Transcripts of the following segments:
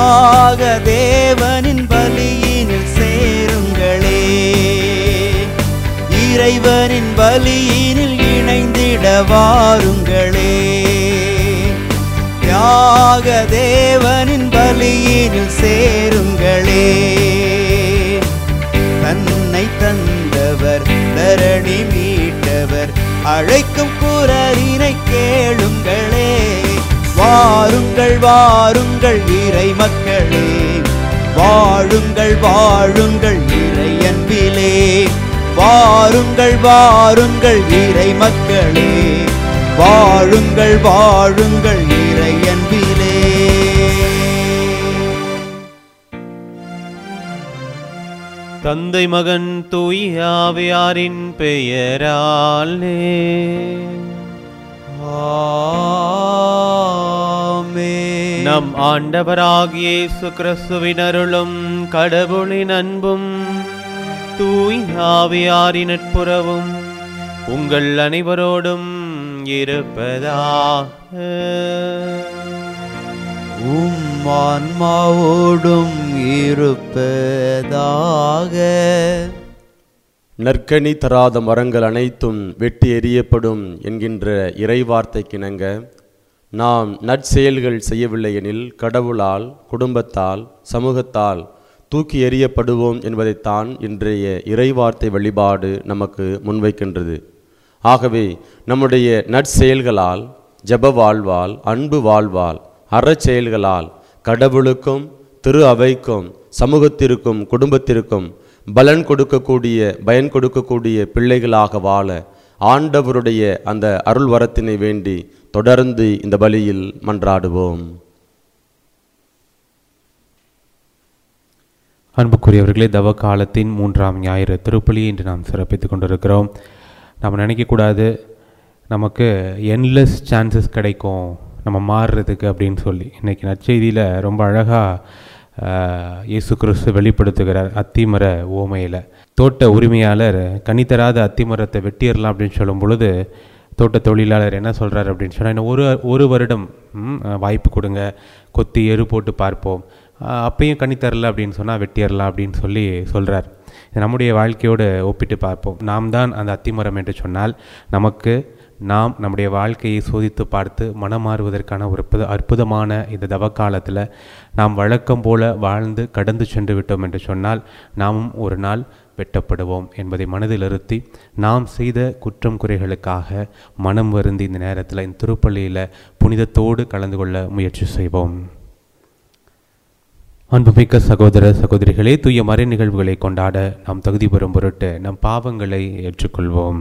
தியாக தேவனின் பலியினில் சேருங்களே இறைவனின் பலியினில் இணைந்திட வாருங்களே தியாக தேவனின் பலியினில் சேருங்களே தன்னை தந்தவர் தரணி மீட்டவர் அழைக்கும் குரலினை கேளுங்களே வாருங்கள் வாருங்கள் இறை மக்களே வாழுங்கள் வாழுங்கள் இறை அன்பிலே வாருங்கள் வாருங்கள் இறை மக்களே வாழுங்கள் வாழுங்கள் இறை அன்பிலே தந்தை மகன் தூய ஆவியாரின் பெயராலே ஆமென். நம் ஆண்டவராகிய இயேசு கிறிஸ்துவின் அருளும் கடவுளின் அன்பும் தூய் ஆவியாரின் நட்புறவும் உங்கள் அனைவரோடும் இருப்பதாக உம் ஆன்மாவோடும் இருப்பதாக நற்கனி தராத மரங்கள் அனைத்தும் வெட்டி எறியப்படும் என்கின்ற இறைவார்த்தைக்கிணங்க நாம் நற்செயல்கள் செய்யவில்லை எனில் கடவுளால் குடும்பத்தால் சமூகத்தால் தூக்கி எறியப்படுவோம் என்பதைத்தான் இன்றைய இறைவார்த்தை வழிபாடு நமக்கு முன்வைக்கின்றது ஆகவே நம்முடைய நற்செயல்களால் ஜெப வாழ்வால் அன்பு வாழ்வால் அறச்செயல்களால் கடவுளுக்கும் திரு அவைக்கும் சமூகத்திற்கும் குடும்பத்திற்கும் பலன் கொடுக்கக்கூடிய பயன் கொடுக்கக்கூடிய பிள்ளைகளாக வாழ ஆண்டவருடைய அந்த அருள் வரத்தினை வேண்டி தொடர்ந்து இந்த பலியில் மன்றாடுவோம் அன்புக்குரியவர்களே தவ காலத்தின் மூன்றாம் ஞாயிறு திருப்பலி என்று நாம் சிறப்பித்துக் கொண்டிருக்கிறோம் நம்ம நினைக்கக்கூடாது நமக்கு என்லெஸ் சான்சஸ் கிடைக்கும் நம்ம மாறுறதுக்கு அப்படின்னு சொல்லி இன்றைக்கி நற்செய்தியில் ரொம்ப அழகாக இயேசு கிறிஸ்து வெளிப்படுத்துகிறார் அத்திமர ஓமையில் தோட்ட உரிமையாளர் கனித்தராத அத்திமரத்தை வெட்டிடலாம் அப்படின்னு சொல்லும் பொழுது தோட்ட தொழிலாளர் என்ன சொல்கிறார் அப்படின்னு சொன்னால் இன்னும் ஒரு ஒரு வருடம் ம், வாய்ப்பு கொடுங்க கொத்தி எரு போட்டு பார்ப்போம் ஆஹ் அப்பயும் கனி தரல அப்படின்னு சொன்னால் வெட்டியறலாம் அப்படின்னு சொல்லி சொல்கிறார் இது நம்முடைய வாழ்க்கையோடு ஒப்பிட்டு பார்ப்போம் நாம் தான் அந்த அத்திமரம் என்று சொன்னால் நமக்கு நாம் நம்முடைய வாழ்க்கையை சோதித்து பார்த்து மனமாறுவதற்கான ஒரு அற்புத அற்புதமான இந்த தவக்காலத்தில் நாம் வழக்கம் போல வாழ்ந்து கடந்து சென்று விட்டோம் என்று சொன்னால் நாமும் ஒரு நாள் வெட்டப்படுவோம் என்பதை மனதில் இருத்தி நாம் செய்த குற்றம் குறைகளுக்காக மனம் வருந்தி இந்த நேரத்தில் இந்த திருப்பள்ளியில் புனிதத்தோடு கலந்து கொள்ள முயற்சி செய்வோம் அன்புமிக்க சகோதர சகோதரிகளே தூய மறை நிகழ்வுகளை கொண்டாட நாம் தகுதி பெறும் பொருட்டு நம் பாவங்களை ஏற்றுக்கொள்வோம்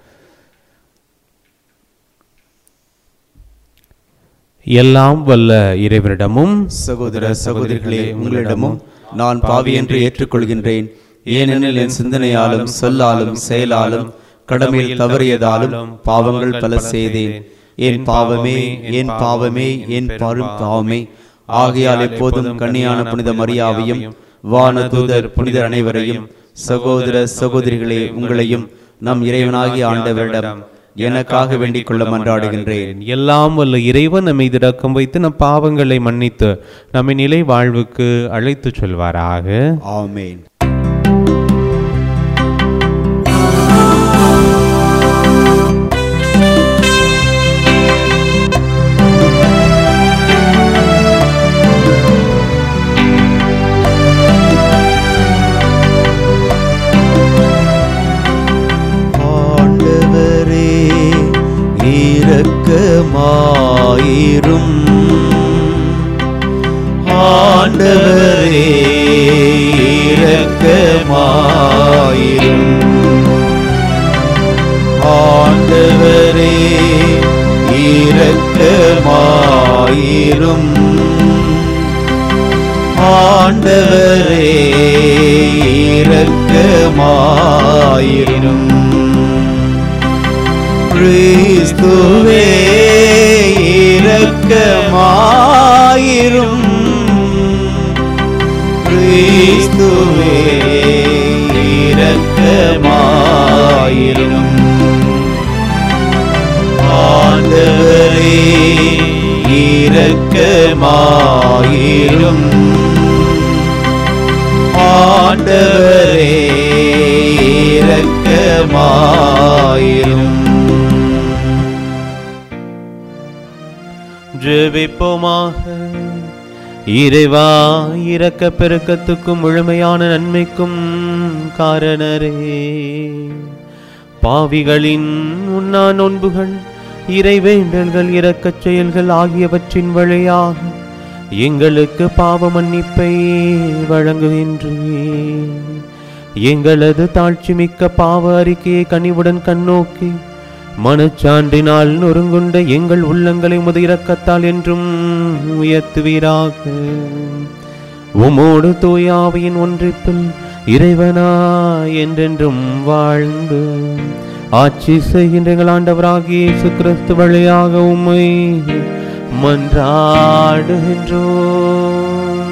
எல்லாம் வல்ல இறைவனிடமும் சகோதர சகோதரிகளே உங்களிடமும் நான் பாவி என்று ஏற்றுக்கொள்கின்றேன் ஏனெனில் என் சிந்தனையாலும் சொல்லாலும் செயலாலும் கடமையில் தவறியதாலும் பாவங்கள் பல செய்தேன் என் பாவமே என் பாவமே என் பரும் பாவமே ஆகையால் எப்போதும் கன்னியான புனித மரியாவையும் வானதூதர் புனிதர் அனைவரையும் சகோதர சகோதரிகளே உங்களையும் நம் இறைவனாகிய ஆண்டவரிடம் எனக்காக வேண்டிக் கொள்ள மன்றாடுகின்றேன் எல்லாம் வல்ல இறைவன் நம்மை திடக்கம் வைத்து நம் பாவங்களை மன்னித்து நம்மை நிலை வாழ்வுக்கு அழைத்துச் செல்வாராக ஆமென் ஆண்டவரே இரக்கமாயிரும் ஆண்டவரே இரக்கமாயிரும் ஆண்டவரே இரக்கமாயிரும் ஆண்டவரே இரக்கமாயிரும் கிறிஸ்துவே இரக்கமாயிரும் கிறிஸ்துவே இரக்கமாயிரும் ஆண்டவரே இரக்கமாயிரும் ஆண்டவரே இரக்கமாயிரும் ஜெபிப்போமாக இறைவா இரக்க பெருக்கத்துக்கும் முழுமையான நன்மைக்கும் காரணரே பாவிகளின் உண்ணா நோன்புகள் இறைவேண்டல்கள் இரக்கச் செயல்கள் ஆகியவற்றின் வழியாக எங்களுக்கு பாவ மன்னிப்பை வழங்குகின்றேன் எங்களது தாழ்ச்சி மிக்க பாவ அறிக்கையை கனிவுடன் கண்ணோக்கி மனச்சான்றினால் நொறுங்குண்ட எங்கள் உள்ளங்களை முத இரக்கத்தால் என்றும் உயர்த்துவீராக உமோடு தூயாவியின் ஒன்றிப்பில் இறைவனா என்றென்றும் வாழ்ந்து ஆட்சி செய்கின்ற எங்கள் ஆண்டவராகிய இயேசு கிறிஸ்து வழியாக உம்மை மன்றாடுகின்றோம்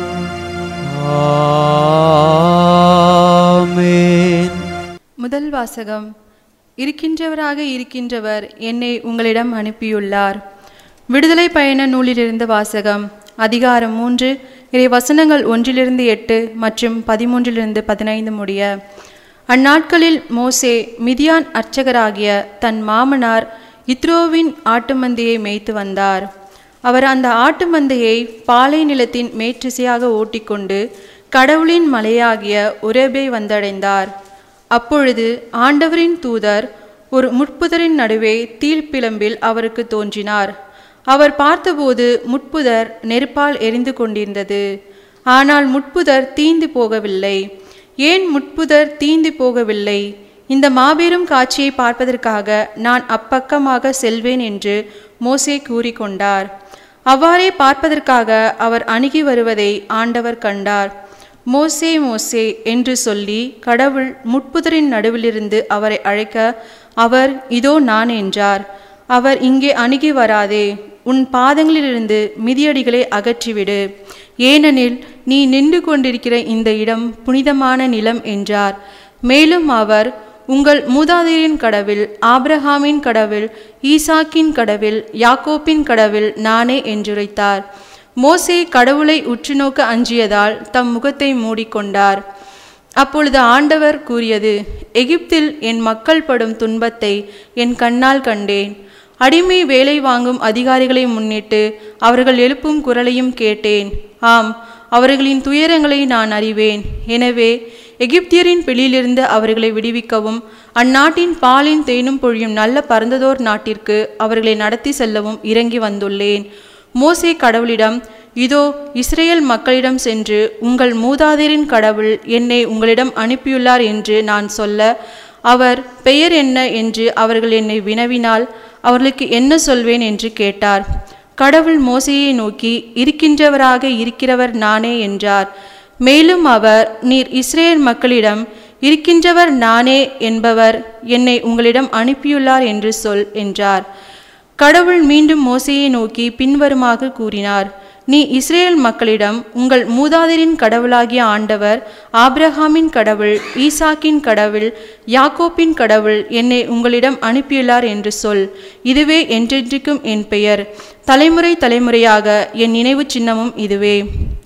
ஆமென் முதல் வாசகம் இருக்கின்றவராக இருக்கின்றவர் என்னை உங்களிடம் அனுப்பியுள்ளார் விடுதலை பயண நூலிலிருந்து வாசகம் அதிகாரம் மூன்று இறை வசனங்கள் ஒன்றிலிருந்து எட்டு மற்றும் பதிமூன்றிலிருந்து பதினைந்து முடிய அந்நாட்களில் மோசே மிதியான் அர்ச்சகராகிய தன் மாமனார் இத்ரோவின் ஆட்டு மந்தையை மேய்த்து வந்தார் அவர் அந்த ஆட்டு மந்தையை பாலை நிலத்தின் மேற்றிசையாக ஓட்டிக்கொண்டு கடவுளின் மலையாகிய உரேபை வந்தடைந்தார் அப்பொழுது ஆண்டவரின் தூதர் ஒரு முட்புதரின் நடுவே தீழ்ப்பிளம்பில் அவருக்கு தோன்றினார் அவர் பார்த்தபோது முட்புதர் நெருப்பால் எரிந்து கொண்டிருந்தது ஆனால் முட்புதர் தீந்து போகவில்லை ஏன் முட்புதர் தீந்து போகவில்லை இந்த மாபெரும் காட்சியை பார்ப்பதற்காக நான் அப்பக்கமாக செல்வேன் என்று மோசே கூறிக்கொண்டார் அவ்வாறே பார்ப்பதற்காக அவர் அணுகி வருவதை ஆண்டவர் கண்டார் மோசே மோசே என்று சொல்லி கடவுள் முட்புதரின் நடுவிலிருந்து அவரை அழைக்க அவர் இதோ நான் என்றார் அவர் இங்கே அணுகி வராதே உன் பாதங்களிலிருந்து மிதியடிகளை அகற்றிவிடு ஏனெனில் நீ நின்று கொண்டிருக்கிற இந்த இடம் புனிதமான நிலம் என்றார் மேலும் அவர் உங்கள் மூதாதையரின் கடவில் ஆபிரகாமின் கடவில் ஈசாக்கின் கடவில் யாக்கோப்பின் கடவில் நானே என்றுரைத்தார் மோசே கடவுளை உற்றுநோக்க அஞ்சியதால் தம் முகத்தை மூடிக்கொண்டார் அப்பொழுது ஆண்டவர் கூறியது எகிப்தில் என் மக்கள் படும் துன்பத்தை என் கண்ணால் கண்டேன் அடிமை வேலை வாங்கும் அதிகாரிகளை முன்னிட்டு அவர்கள் எழுப்பும் குரலையும் கேட்டேன் ஆம் அவர்களின் துயரங்களை நான் அறிவேன் எனவே எகிப்தியரின் பிடியிலிருந்து அவர்களை விடுவிக்கவும் அந்நாட்டின் பாலின் தேனும் பொழியும் நல்ல பரந்ததோர் நாட்டிற்கு அவர்களை நடத்தி செல்லவும் இறங்கி வந்துள்ளேன் மோசே கடவுளிடம் இதோ இஸ்ரேல் மக்களிடம் சென்று உங்கள் மூதாதையரின் கடவுள் என்னை உங்களிடம் அனுப்பியுள்ளார் என்று நான் சொல்ல அவர் பெயர் என்ன என்று அவர்கள் என்னை வினவினால் அவர்களுக்கு என்ன சொல்வேன் என்று கேட்டார் கடவுள் மோசையை நோக்கி இருக்கின்றவராக இருக்கிறவர் நானே என்றார் மேலும் அவர் நீர் இஸ்ரேல் மக்களிடம் இருக்கின்றவர் நானே என்பவர் என்னை உங்களிடம் அனுப்பியுள்ளார் என்று சொல் என்றார் கடவுள் மீண்டும் மோசையை நோக்கி பின்வருமாக கூறினார் நீ இஸ்ரேல் மக்களிடம் உங்கள் மூதாதையரின் கடவுளாகிய ஆண்டவர் ஆபிரகாமின் கடவுள் ஈசாக்கின் கடவுள் யாக்கோப்பின் கடவுள் என்னை உங்களிடம் அனுப்பியுள்ளார் என்று சொல் இதுவே என்றென்றைக்கும் என் பெயர் தலைமுறை தலைமுறையாக என் நினைவு சின்னமும் இதுவே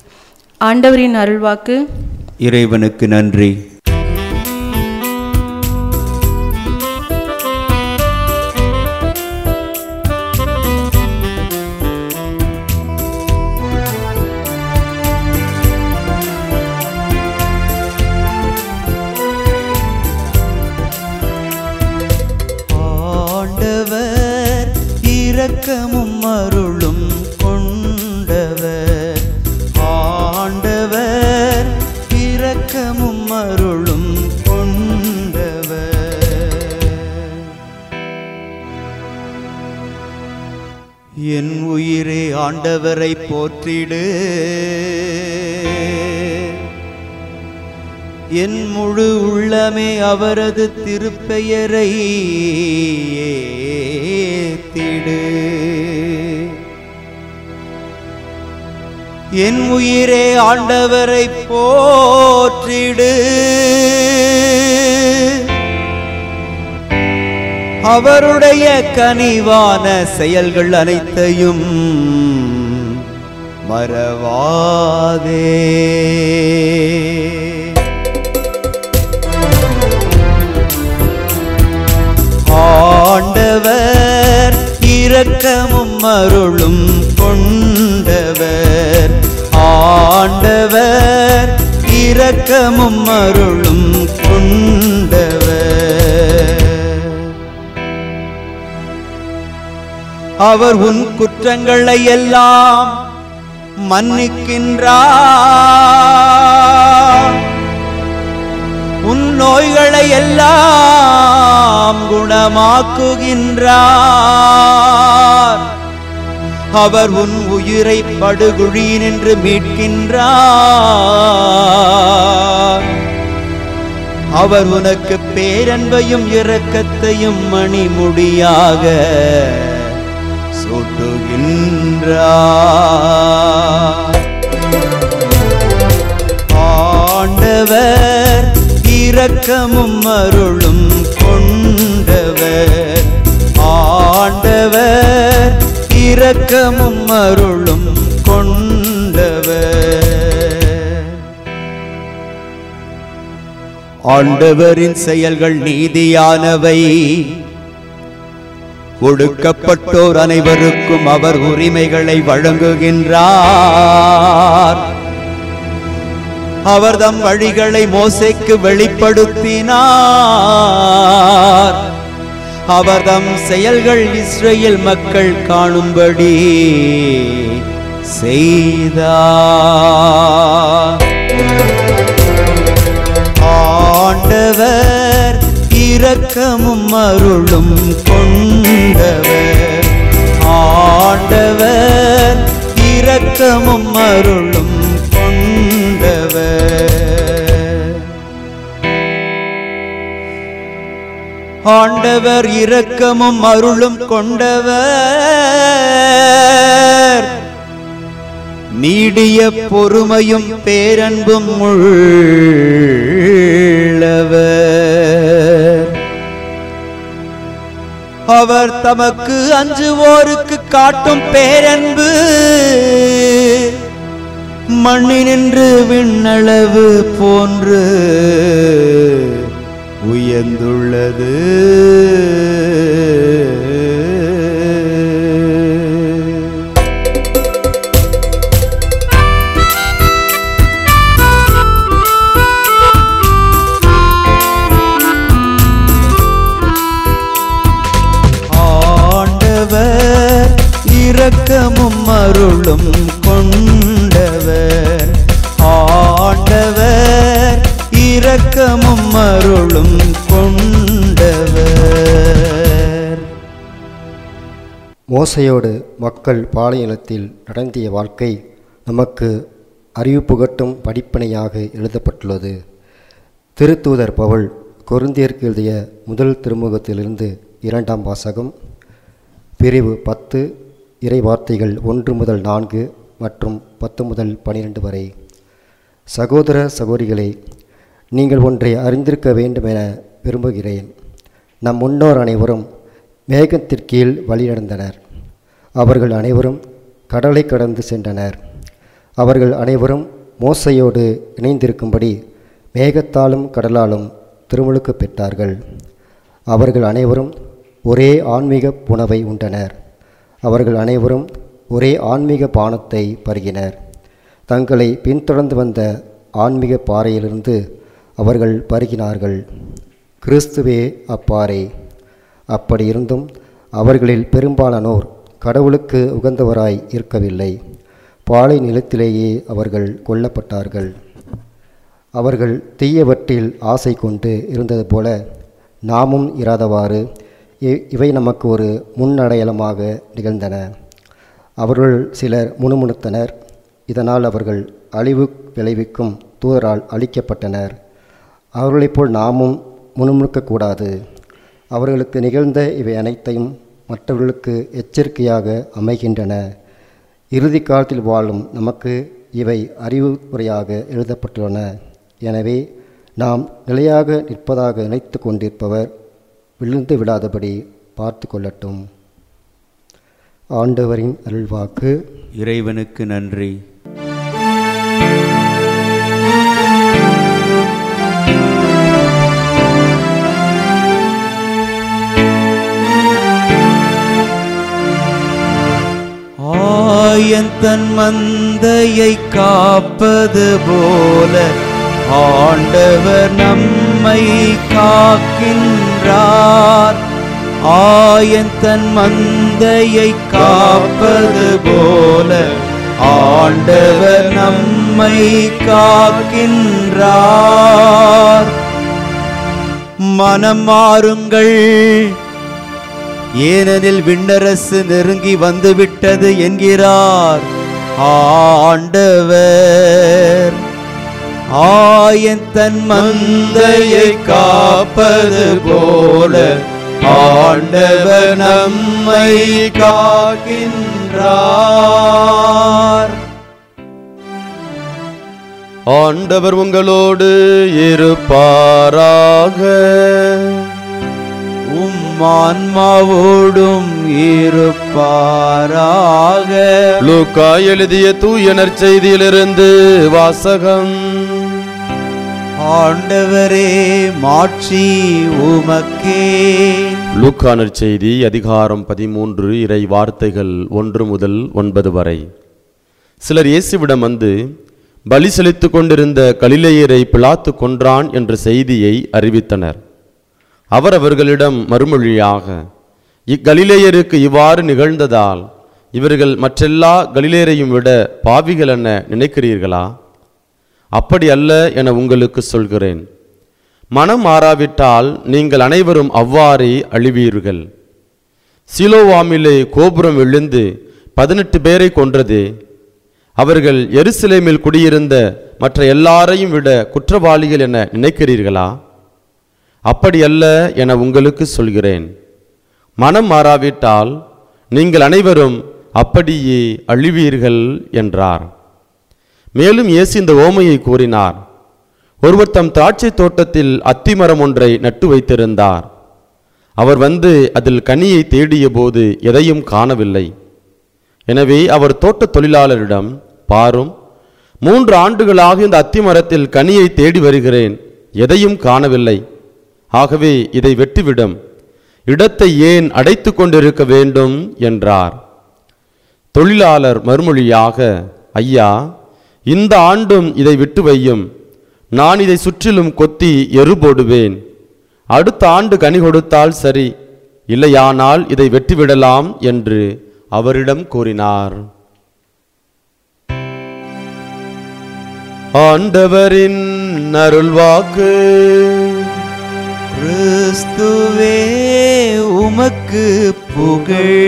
ஆண்டவரின் அருள்வாக்கு இறைவனுக்கு நன்றி ஆண்டவர் இரக்கமும் அருளும் கொண்டவர் ஆண்டவர் இரக்கமும் அருளும் கொண்டவர் என் உயிரே ஆண்டவரை போற்றிடு என் முழு உள்ளமே அவரது திருப்பெயரை ஏத்திடு என் உயிரே ஆண்டவரை போற்றிடு அவருடைய கனிவான செயல்கள் அனைத்தையும் மறவாதே ஆண்டவர் இரக்கமும் அருளும் கொண்டவர் ஆண்டவர் இரக்கமும் அருளும் கொண்டவர் அவர் உன் குற்றங்களை எல்லாம் மன்னிக்கின்றார் உன் நோய்களை எல்லாம் குணமாக்குகின்றார் அவர் உன் உயிரை படுகுழியினின்று மீட்கின்றார் அவர் உனக்கு பேரன்பையும் இரக்கத்தையும் மணிமுடியாக சூட்டுகின்றார் ஆண்டவர் இரக்கமும் அருளும் கொண்டவர் ஆண்டவர் இரக்கமும் அருளும் கொண்டவர் ஆண்டவரின் செயல்கள் நீதியானவை ஒடுக்கப்பட்டோர் அனைவருக்கும் அவர் உரிமைகளை வழங்குகின்றார் அவர் தம் வழிகளை மோசைக்கு வெளிப்படுத்தினார் அவர் தம் செயல்கள் இஸ்ரேல் மக்கள் காணும்படி செய்தார் ஆண்டவர் இரக்கமும் அருளும் கொண்டவர் ஆண்டவர் இரக்கமும் அருளும் கொண்டவர் ஆண்டவர் இரக்கமும் அருளும் கொண்டவர் நீடிய பொறுமையும் பேரன்பும் உள்ளவர் அவர் தமக்கு அஞ்சுவோருக்கு காட்டும் பேரன்பு மண்ணினின்று விண்ணளவு போன்று உயர்ந்துள்ளது ஆண்டவர் இரக்கமும் அருளும் கொண்டவர் ஆண்டவர் இரக்கமும் அருளும் கொண்டவர் மோசையோடு மக்கள் பாலைநிலத்தில் நடந்திய வாழ்க்கை நமக்கு அறிவு புகட்டும் படிப்பினையாக எழுதப்பட்டுள்ளது திருத்தூதர் பவுல் கொருந்தியருக்கு எழுதிய முதல் திருமுகத்திலிருந்து இரண்டாம் வாசகம் பிரிவு பத்து இறை வார்த்தைகள் ஒன்று முதல் நான்கு மற்றும் பத்து முதல் பனிரெண்டு வரை சகோதர சகோதரிகளே நீங்கள் ஒன்றை அறிந்திருக்க வேண்டும் என விரும்புகிறேன் நம் முன்னோர் அனைவரும் மேகத்திற்கீழ் வழிநடந்தனர் அவர்கள் அனைவரும் கடலை கடந்து சென்றனர் அவர்கள் அனைவரும் மோசையோடு இணைந்திருக்கும்படி மேகத்தாலும் கடலாலும் திருமுழுக்கு பெற்றார்கள் அவர்கள் அனைவரும் ஒரே ஆன்மீக உணவை உண்டனர் அவர்கள் அனைவரும் ஒரே ஆன்மீக பானத்தை பருகினர் தங்களை பின்தொடர்ந்து வந்த ஆன்மீக பாறையிலிருந்து அவர்கள் பருகினார்கள் கிறிஸ்துவே அப்பாறை அப்படி இருந்தும் அவர்களில் பெரும்பாலானோர் கடவுளுக்கு உகந்தவராய் இருக்கவில்லை பாலை நிலத்திலேயே அவர்கள் கொல்லப்பட்டார்கள் அவர்கள் தீயவற்றில் ஆசை கொண்டு இருந்தது போல நாமும் இராதவாறு இ- இவை நமக்கு ஒரு முன்னடையாளமாக நிகழ்ந்தன அவர்கள் சிலர் முணுமுணுத்தனர் இதனால் அவர்கள் அழிவு விளைவிக்கும் தூதரால் அழிக்கப்பட்டனர் அவர்களைப் போல் நாமும் முணுமுணுக்கக்கூடாது அவர்களுக்கு நிகழ்ந்த இவை அனைத்தையும் மற்றவர்களுக்கு எச்சரிக்கையாக அமைகின்றன இறுதி காலத்தில் வாழும் நமக்கு இவை அறிவுரையாக எழுதப்பட்டுள்ளன எனவே நாம் நிலையாக நிற்பதாக நினைத்து கொண்டிருப்பவர் விழுந்து விடாதபடி பார்த்து கொள்ளட்டும் ஆண்டவரின் அருள்வாக்கு இறைவனுக்கு நன்றி ஆயன் தன் மந்தையை காப்பது போல ஆண்டவர் நம்மை காக்கின்றார் ஆயன் தன் மந்தையை காப்பது போல ஆண்டவர் நம்மை காக்கின்றார் மனம் மாறுங்கள் ஏனெனில் விண்ணரசு நெருங்கி வந்துவிட்டது என்கிறார் ஆண்டவர் ஆயன் தன் மந்தையை காப்பது போல ஆண்டவர் நம்மை காக்கின்றார் ஆண்டவர் உங்களோடு இருப்பாராக உம் ஆன்மாவோடும் இருப்பாராக லூக்கா எழுதிய தூய நற்செய்தியிலிருந்து வாசகம் ஆண்டவரே மாட்சி உமக்கே லூக்கா நற்செய்தி அதிகாரம் பதிமூன்று இறை வார்த்தைகள் ஒன்று முதல் ஒன்பது வரை சிலர் இயேசுவிடம் வந்து பலி செலுத்திக் கொண்டிருந்த கலிலேயரை பிலாத்து கொன்றான் என்ற செய்தியை அறிவித்தனர் அவர் அவர்களிடம் மறுமொழியாக இக்கலிலேயருக்கு இவ்வாறு நிகழ்ந்ததால் இவர்கள் மற்றெல்லா கலிலேயரையும் விட பாவிகள் என நினைக்கிறீர்களா அப்படி அல்ல என உங்களுக்கு சொல்கிறேன் மனம் மாறாவிட்டால் நீங்கள் அனைவரும் அவ்வாறே அழிவீர்கள் சிலோவாமிலே கோபுரம் விழுந்து பதினெட்டு பேரை கொன்றதே அவர்கள் எருசலேமில் குடியிருந்த மற்ற எல்லாரையும் விட குற்றவாளிகள் என நினைக்கிறீர்களா அப்படியல்ல என உங்களுக்கு சொல்கிறேன் மனம் மாறாவிட்டால் நீங்கள் அனைவரும் அப்படியே அழிவீர்கள் என்றார் மேலும் இயேசு இந்த ஓமையை கூறினார் ஒருவர் தம் திராட்சை தோட்டத்தில் அத்திமரம் ஒன்றை நட்டு வைத்திருந்தார் அவர் வந்து அதில் கனியை தேடிய போது எதையும் காணவில்லை எனவே அவர் தோட்டத் தொழிலாளரிடம் பாரும் மூன்று ஆண்டுகளாக இந்த அத்திமரத்தில் கனியை தேடி வருகிறேன் எதையும் காணவில்லை ஆகவே இதை வெட்டிவிடும் இடத்தை ஏன் அடைத்து கொண்டிருக்க வேண்டும் என்றார் தொழிலாளர் மறுமொழியாக ஐயா இந்த ஆண்டும் இதை விட்டு வையும் நான் இதை சுற்றிலும் கொத்தி எரு போடுவேன் அடுத்த ஆண்டு கனி கொடுத்தால் சரி இல்லையானால் இதை வெட்டிவிடலாம் என்று அவரிடம் கூறினார் ஆண்டவரின் அருள்வாக்கு கிறிஸ்துவே உமக்கு புகழ்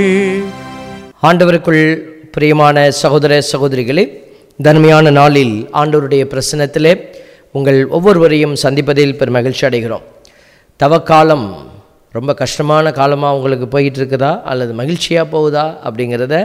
ஆண்டவருக்குள் பிரியமான சகோதர சகோதரிகளே தன்மையான நாளில் ஆண்டவருடைய பிரசனத்திலே உங்கள் ஒவ்வொருவரையும் சந்திப்பதில் பெரும் மகிழ்ச்சி அடைகிறோம் தவக்காலம் ரொம்ப கஷ்டமான காலமாக உங்களுக்கு போயிட்டு இருக்குதா அல்லது மகிழ்ச்சியாக போகுதா அப்படிங்கிறத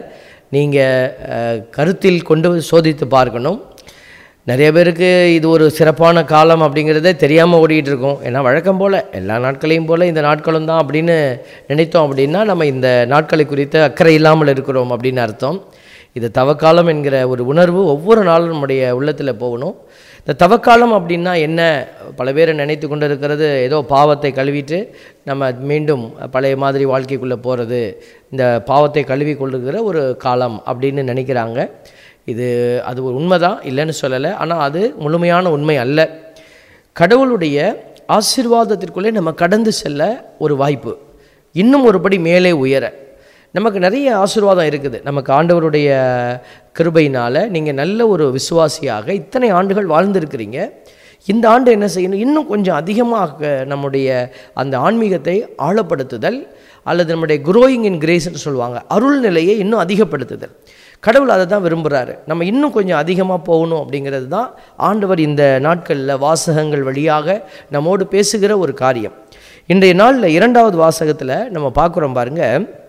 நீங்கள் கருத்தில் கொண்டு சோதித்து பார்க்கணும் நிறைய பேருக்கு இது ஒரு சிறப்பான காலம் அப்படிங்கிறதே தெரியாமல் ஓடிட்டு இருக்கோம் ஏன்னா வழக்கம் போல் எல்லா நாட்களையும் போல் இந்த நாட்களும் தான் அப்படின்னு நினைத்தோம் அப்படின்னா நம்ம இந்த நாட்களை குறித்து அக்கறை இல்லாமல் இருக்கிறோம் அப்படின்னு அர்த்தம் இது தவக்காலம் என்கிற ஒரு உணர்வு ஒவ்வொரு நாளும் நம்முடைய உள்ளத்தில் போகணும் இந்த தவக்காலம் அப்படின்னா என்ன பல பேர் நினைத்து கொண்டு இருக்கிறது ஏதோ பாவத்தை கழுவிட்டு நம்ம மீண்டும் பழைய மாதிரி வாழ்க்கைக்குள்ளே போகிறது இந்த பாவத்தை கழுவி கொள்ளுகிற ஒரு காலம் அப்படின்னு நினைக்கிறாங்க இது அது ஒரு உண்மைதான் இல்லைன்னு சொல்லலை ஆனால் அது முழுமையான உண்மை அல்ல கடவுளுடைய ஆசீர்வாதத்திற்குள்ளே நம்ம கடந்து செல்ல ஒரு வாய்ப்பு இன்னும் ஒருபடி மேலே உயர நமக்கு நிறைய ஆசீர்வாதம் இருக்குது நமக்கு ஆண்டவருடைய கிருபையினால் நீங்கள் நல்ல ஒரு விசுவாசியாக இத்தனை ஆண்டுகள் வாழ்ந்திருக்கிறீங்க இந்த ஆண்டு என்ன செய்யணும் இன்னும் கொஞ்சம் அதிகமாக நம்முடைய அந்த ஆன்மீகத்தை ஆழப்படுத்துதல் அல்லது நம்முடைய குரோயிங் இன் கிரேஸ்ன்னு சொல்லுவாங்க அருள் நிலையை இன்னும் அதிகப்படுத்துதல் கடவுள் அதை தான் விரும்புகிறாரு நம்ம இன்னும் கொஞ்சம் அதிகமாக போகணும் அப்படிங்கிறது தான் ஆண்டவர் இந்த நாட்களில் வாசகங்கள் வழியாக நம்மோடு பேசுகிற ஒரு காரியம் இன்றைய நாளில் இரண்டாவது வாசகத்தில் நம்ம பார்க்குறோம் பாருங்க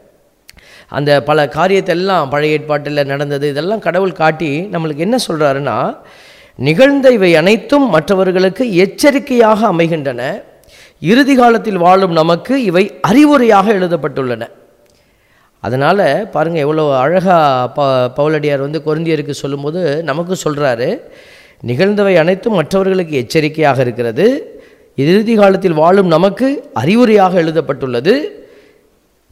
அந்த பல காரியத்தை எல்லாம் பழைய ஏற்பாட்டில் நடந்தது இதெல்லாம் கடவுள் காட்டி நம்மளுக்கு என்ன சொல்கிறாருன்னா நிகழ்ந்த இவை அனைத்தும் மற்றவர்களுக்கு எச்சரிக்கையாக அமைகின்றன இறுதி காலத்தில் வாழும் நமக்கு இவை அறிவுரையாக எழுதப்பட்டுள்ளன அதனால் பாருங்கள் எவ்வளோ அழகாக ப பவுலடியார் வந்து கொருந்தியருக்கு சொல்லும்போது நமக்கு சொல்கிறாரு நிகழ்ந்தவை அனைத்தும் மற்றவர்களுக்கு எச்சரிக்கையாக இருக்கிறது இறுதி காலத்தில் வாழும் நமக்கு அறிவுரையாக எழுதப்பட்டுள்ளது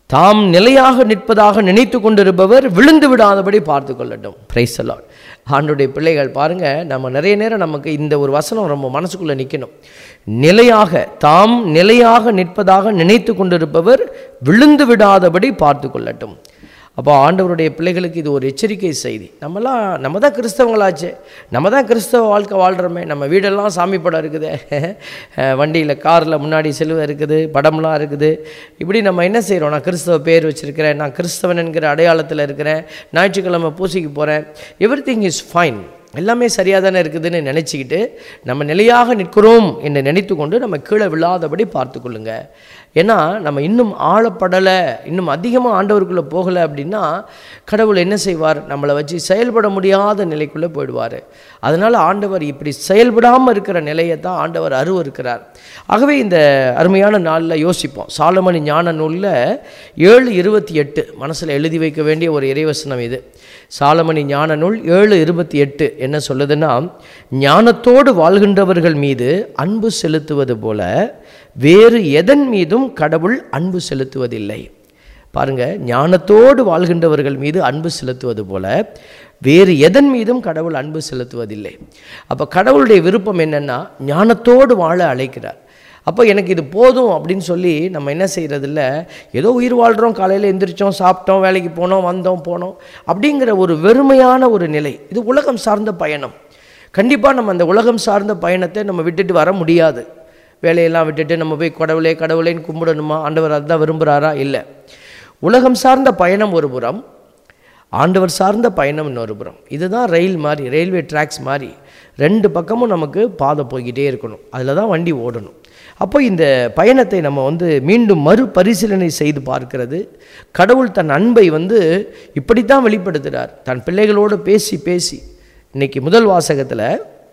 தாம் நிலையாக நிற்பதாக நினைத்து கொண்டிருப்பவர் விழுந்து விடாதபடி பார்த்து கொள்ளட்டும் பிரைஸ் அலாட் ஆண்டுடைய பிள்ளைகள் பாருங்க நம்ம நிறைய நேரம் நமக்கு இந்த ஒரு வசனம் ரொம்ப மனசுக்குள்ள நிற்கணும் நிலையாக தாம் நிலையாக நிற்பதாக நினைத்து கொண்டிருப்பவர் விழுந்து விடாதபடி பார்த்து கொள்ளட்டும் அப்போ ஆண்டவருடைய பிள்ளைகளுக்கு இது ஒரு எச்சரிக்கை செய்தி நம்மலாம் நம்ம தான் கிறிஸ்தவங்களாச்சே நம்ம தான் கிறிஸ்தவ வாழ்க்கை வாழ்கிறோமே நம்ம வீடெல்லாம் சாமி படம் இருக்குது வண்டியில் காரில் முன்னாடி சிலுவை இருக்குது படம்லாம் இருக்குது இப்படி நம்ம என்ன செய்கிறோம் நான் கிறிஸ்தவ பேர் வச்சுருக்கிறேன் நான் கிறிஸ்தவன் என்கிற அடையாளத்தில் இருக்கிறேன் ஞாயிற்றுக்கிழமை பூசிக்கு போகிறேன் எவ்ரி திங் இஸ் ஃபைன் எல்லாமே சரியாக தானே இருக்குதுன்னு நினச்சிக்கிட்டு நம்ம நிலையாக நிற்கிறோம் என்று நினைத்து கொண்டு நம்ம கீழே விழாதபடி பார்த்து கொள்ளுங்க ஏன்னா நம்ம இன்னும் ஆழப்படலை இன்னும் அதிகமாக ஆண்டவருக்குள்ளே போகலை அப்படின்னா கடவுள் என்ன செய்வார் நம்மளை வச்சு செயல்பட முடியாத நிலைக்குள்ளே போயிடுவார் அதனால் ஆண்டவர் இப்படி செயல்படாமல் இருக்கிற நிலையை தான் ஆண்டவர் அருவருக்கிறார் ஆகவே இந்த அருமையான நாளில் யோசிப்போம் சாலமணி ஞான நூலில் ஏழு இருபத்தி எட்டு மனசில் எழுதி வைக்க வேண்டிய ஒரு இறைவசனம் இது சாலமணி ஞான நூல் ஏழு இருபத்தி எட்டு என்ன சொல்லுதுன்னா ஞானத்தோடு வாழ்கின்றவர்கள் மீது அன்பு செலுத்துவது போல வேறு எதன் மீதும் கடவுள் அன்பு செலுத்துவதில்லை பாருங்க ஞானத்தோடு வாழ்கின்றவர்கள் மீது அன்பு செலுத்துவது போல வேறு எதன் மீதும் கடவுள் அன்பு செலுத்துவதில்லை அப்போ கடவுளுடைய விருப்பம் என்னன்னா ஞானத்தோடு வாழ அழைக்கிறார் அப்போ எனக்கு இது போதும் அப்படின்னு சொல்லி நம்ம என்ன செய்கிறதில்ல ஏதோ உயிர் வாழ்கிறோம் காலையில் எந்திரிச்சோம் சாப்பிட்டோம் வேலைக்கு போனோம் வந்தோம் போனோம் அப்படிங்கிற ஒரு வெறுமையான ஒரு நிலை இது உலகம் சார்ந்த பயணம் கண்டிப்பாக நம்ம அந்த உலகம் சார்ந்த பயணத்தை நம்ம விட்டுட்டு வர முடியாது வேலையெல்லாம் விட்டுட்டு நம்ம போய் கடவுளே கடவுளேன்னு கும்பிடணுமா ஆண்டவர் அதுதான் விரும்புகிறாரா இல்லை உலகம் சார்ந்த பயணம் ஒரு புறம் ஆண்டவர் சார்ந்த பயணம் இன்னொரு புறம் இதுதான் ரயில் மாதிரி ரயில்வே ட்ராக்ஸ் மாதிரி ரெண்டு பக்கமும் நமக்கு பாதை போய்கிட்டே இருக்கணும் அதில் தான் வண்டி ஓடணும் அப்போ இந்த பயணத்தை நம்ம வந்து மீண்டும் மறுபரிசீலனை செய்து பார்க்கிறது கடவுள் தன் அன்பை வந்து இப்படித்தான் வெளிப்படுத்துகிறார் தன் பிள்ளைகளோடு பேசி பேசி இன்னைக்கு முதல் வாசகத்தில்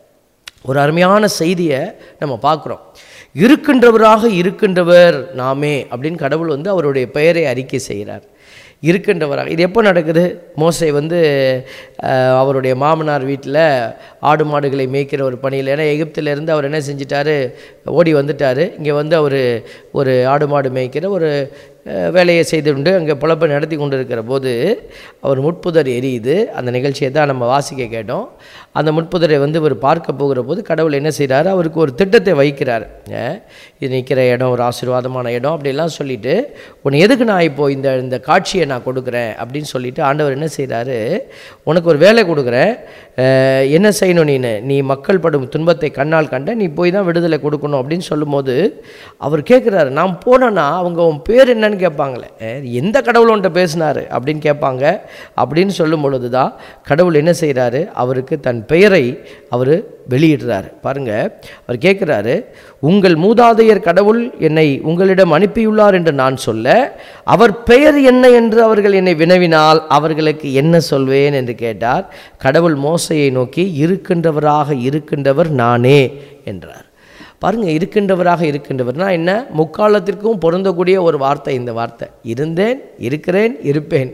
ஒரு அருமையான செய்தியை நம்ம பார்க்குறோம் இருக்கின்றவராக இருக்கின்றவர் நாமே அப்படின்னு கடவுள் வந்து அவருடைய பெயரை அறிக்கை செய்கிறார் இருக்கின்றவராக இது எப்போ நடக்குது மோசை வந்து அஹ், அவருடைய மாமனார் வீட்டில் ஆடு மாடுகளை மேய்க்கிற ஒரு பணியில் ஏன்னா எகிப்திலேருந்து அவர் என்ன செஞ்சிட்டாரு ஓடி வந்துட்டார் இங்கே வந்து அவர் ஒரு ஆடு மாடு மேய்க்கிற ஒரு அஹ், வேலையை செய்துண்டு அங்கே பொழப்பை நடத்தி கொண்டு இருக்கிற போது அவர் முட்புதர் எரியுது அந்த நிகழ்ச்சியை தான் நம்ம வாசிக்க கேட்டோம் அந்த முட்புதரை வந்து இவர் பார்க்க போகிற போது கடவுள் என்ன செய்கிறாரு அவருக்கு ஒரு திட்டத்தை வைக்கிறார் அஹ், இது நிற்கிற இடம் ஒரு ஆசீர்வாதமான இடம் அப்படிலாம் சொல்லிட்டு உன்னை எதுக்கு நான் இப்போ இந்த இந்த காட்சியை நான் கொடுக்குறேன் அப்படின்னு சொல்லிட்டு ஆண்டவர் என்ன செய்கிறாரு உனக்கு ஒரு வேலை கொடுக்குறேன் அஹ், என்ன செய்யணும் நீனு நீ மக்கள் படும் துன்பத்தை கண்ணால் கண்ட நீ போய் தான் விடுதலை கொடுக்கணும் அப்படின்னு சொல்லும்போது அவர் கேட்குறாரு நான் போனேன்னா அவங்க உன் பேர் என்னன்னு கேட்பாங்களே அஹ், எந்த கடவுள் உன்ட்ட பேசினாரு அப்படின்னு கேட்பாங்க அப்படின்னு சொல்லும் பொழுது தான் கடவுள் என்ன செய்கிறாரு அவருக்கு தன் பெயரை அவர் வெளியிடுறாரு பாருங்க அவர் கேட்குறாரு உங்கள் மூதாதையர் கடவுள் என்னை உங்களிடம் அனுப்பியுள்ளார் என்று நான் சொல்ல அவர் பெயர் என்ன என்று அவர்கள் என்னை வினவினால் அவர்களுக்கு என்ன சொல்வேன் என்று கேட்டார் கடவுள் மோசையை நோக்கி இருக்கின்றவராக இருக்கின்றவர் நானே என்றார் பாருங்க இருக்கின்றவராக இருக்கின்றவர்னா என்ன முக்காலத்திற்கும் பொருந்தக்கூடிய ஒரு வார்த்தை இந்த வார்த்தை இருந்தேன் இருக்கிறேன் இருப்பேன்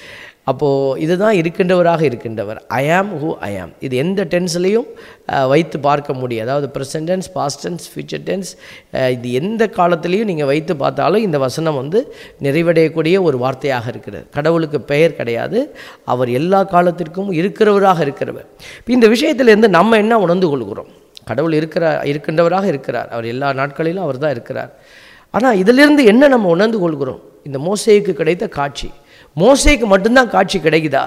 அப்போது இதுதான் இருக்கின்றவராக இருக்கின்றவர் ஐ ஆம் ஹூ ஐ ஆம் இது எந்த டென்ஸ்லையும் வைத்து பார்க்க முடியும் அதாவது present tense past tense future tense இது எந்த காலத்திலையும் நீங்கள் வைத்து பார்த்தாலும் இந்த வசனம் வந்து நிறைவடையக்கூடிய ஒரு வார்த்தையாக இருக்கிறது கடவுளுக்கு பெயர் கிடையாது அவர் எல்லா காலத்திற்கும் இருக்கிறவராக இருக்கிறவர் இப்ப இந்த விஷயத்திலேருந்து நம்ம என்ன உணர்ந்து கொள்கிறோம் கடவுள் இருக்கிறார் இருக்கின்றவராக இருக்கிறார் அவர் எல்லா நாட்களிலும் அவர் தான் இருக்கிறார் ஆனால் இதிலிருந்து என்ன நம்ம உணர்ந்து கொள்கிறோம் இந்த மோசேக்கு கிடைத்த காட்சி மோசேக்கு மட்டும்தான் காட்சி கிடைக்குதா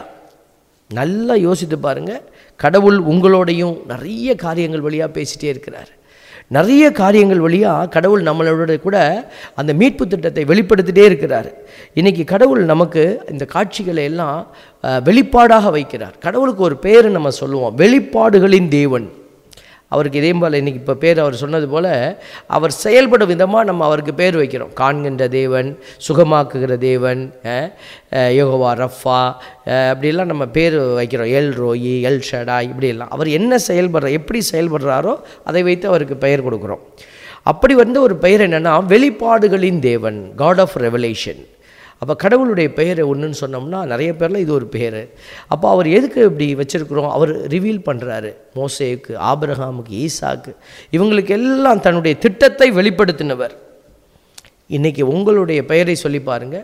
நல்லா யோசித்து பாருங்க கடவுள் உங்களோடையும் நிறைய காரியங்கள் வழியாக பேசிட்டே இருக்கிறார் நிறைய காரியங்கள் வழியாக கடவுள் நம்மளோட கூட அந்த மீட்பு திட்டத்தை வெளிப்படுத்திட்டே இருக்கிறார் இன்னைக்கு கடவுள் நமக்கு இந்த காட்சிகளை எல்லாம் அஹ், வெளிப்பாடாக வைக்கிறார் கடவுளுக்கு ஒரு பேர் நம்ம சொல்லுவோம் வெளிப்பாடுகளின் தேவன் அவருக்கு இதே போல் இன்னைக்கு இப்போ பேர் அவர் சொன்னது போல் அவர் செயல்படும் விதமாக நம்ம அவருக்கு பேர் வைக்கிறோம் காண்கின்ற தேவன் சுகமாக்குகிற தேவன் அஹ், அஹ், யெகோவா ரஃபா அஹ், அப்படிலாம் நம்ம பேர் வைக்கிறோம் எல் ரோயி எல் ஷடா இப்படியெல்லாம் அவர் என்ன செயல்படுற எப்படி செயல்படுறாரோ அதை வைத்து அவருக்கு பெயர் கொடுக்குறோம் அப்படி வந்து ஒரு பெயர் என்னென்னா வெளிப்பாடுகளின் தேவன் காட் ஆஃப் ரெவலேஷன் அப்போ கடவுளுடைய பெயரை ஒன்றுன்னு சொன்னோம்னா நிறைய பேரில் இது ஒரு பெயர் அப்போ அவர் எதுக்கு இப்படி வச்சிருக்கிறோம் அவர் ரிவீல் பண்ணுறாரு மோசேக்கு ஆபிரகாமுக்கு ஈசாக்கு இவங்களுக்கு எல்லாம் தன்னுடைய திட்டத்தை வெளிப்படுத்தினவர் இன்னைக்கு உங்களுடைய பெயரை சொல்லி பாருங்க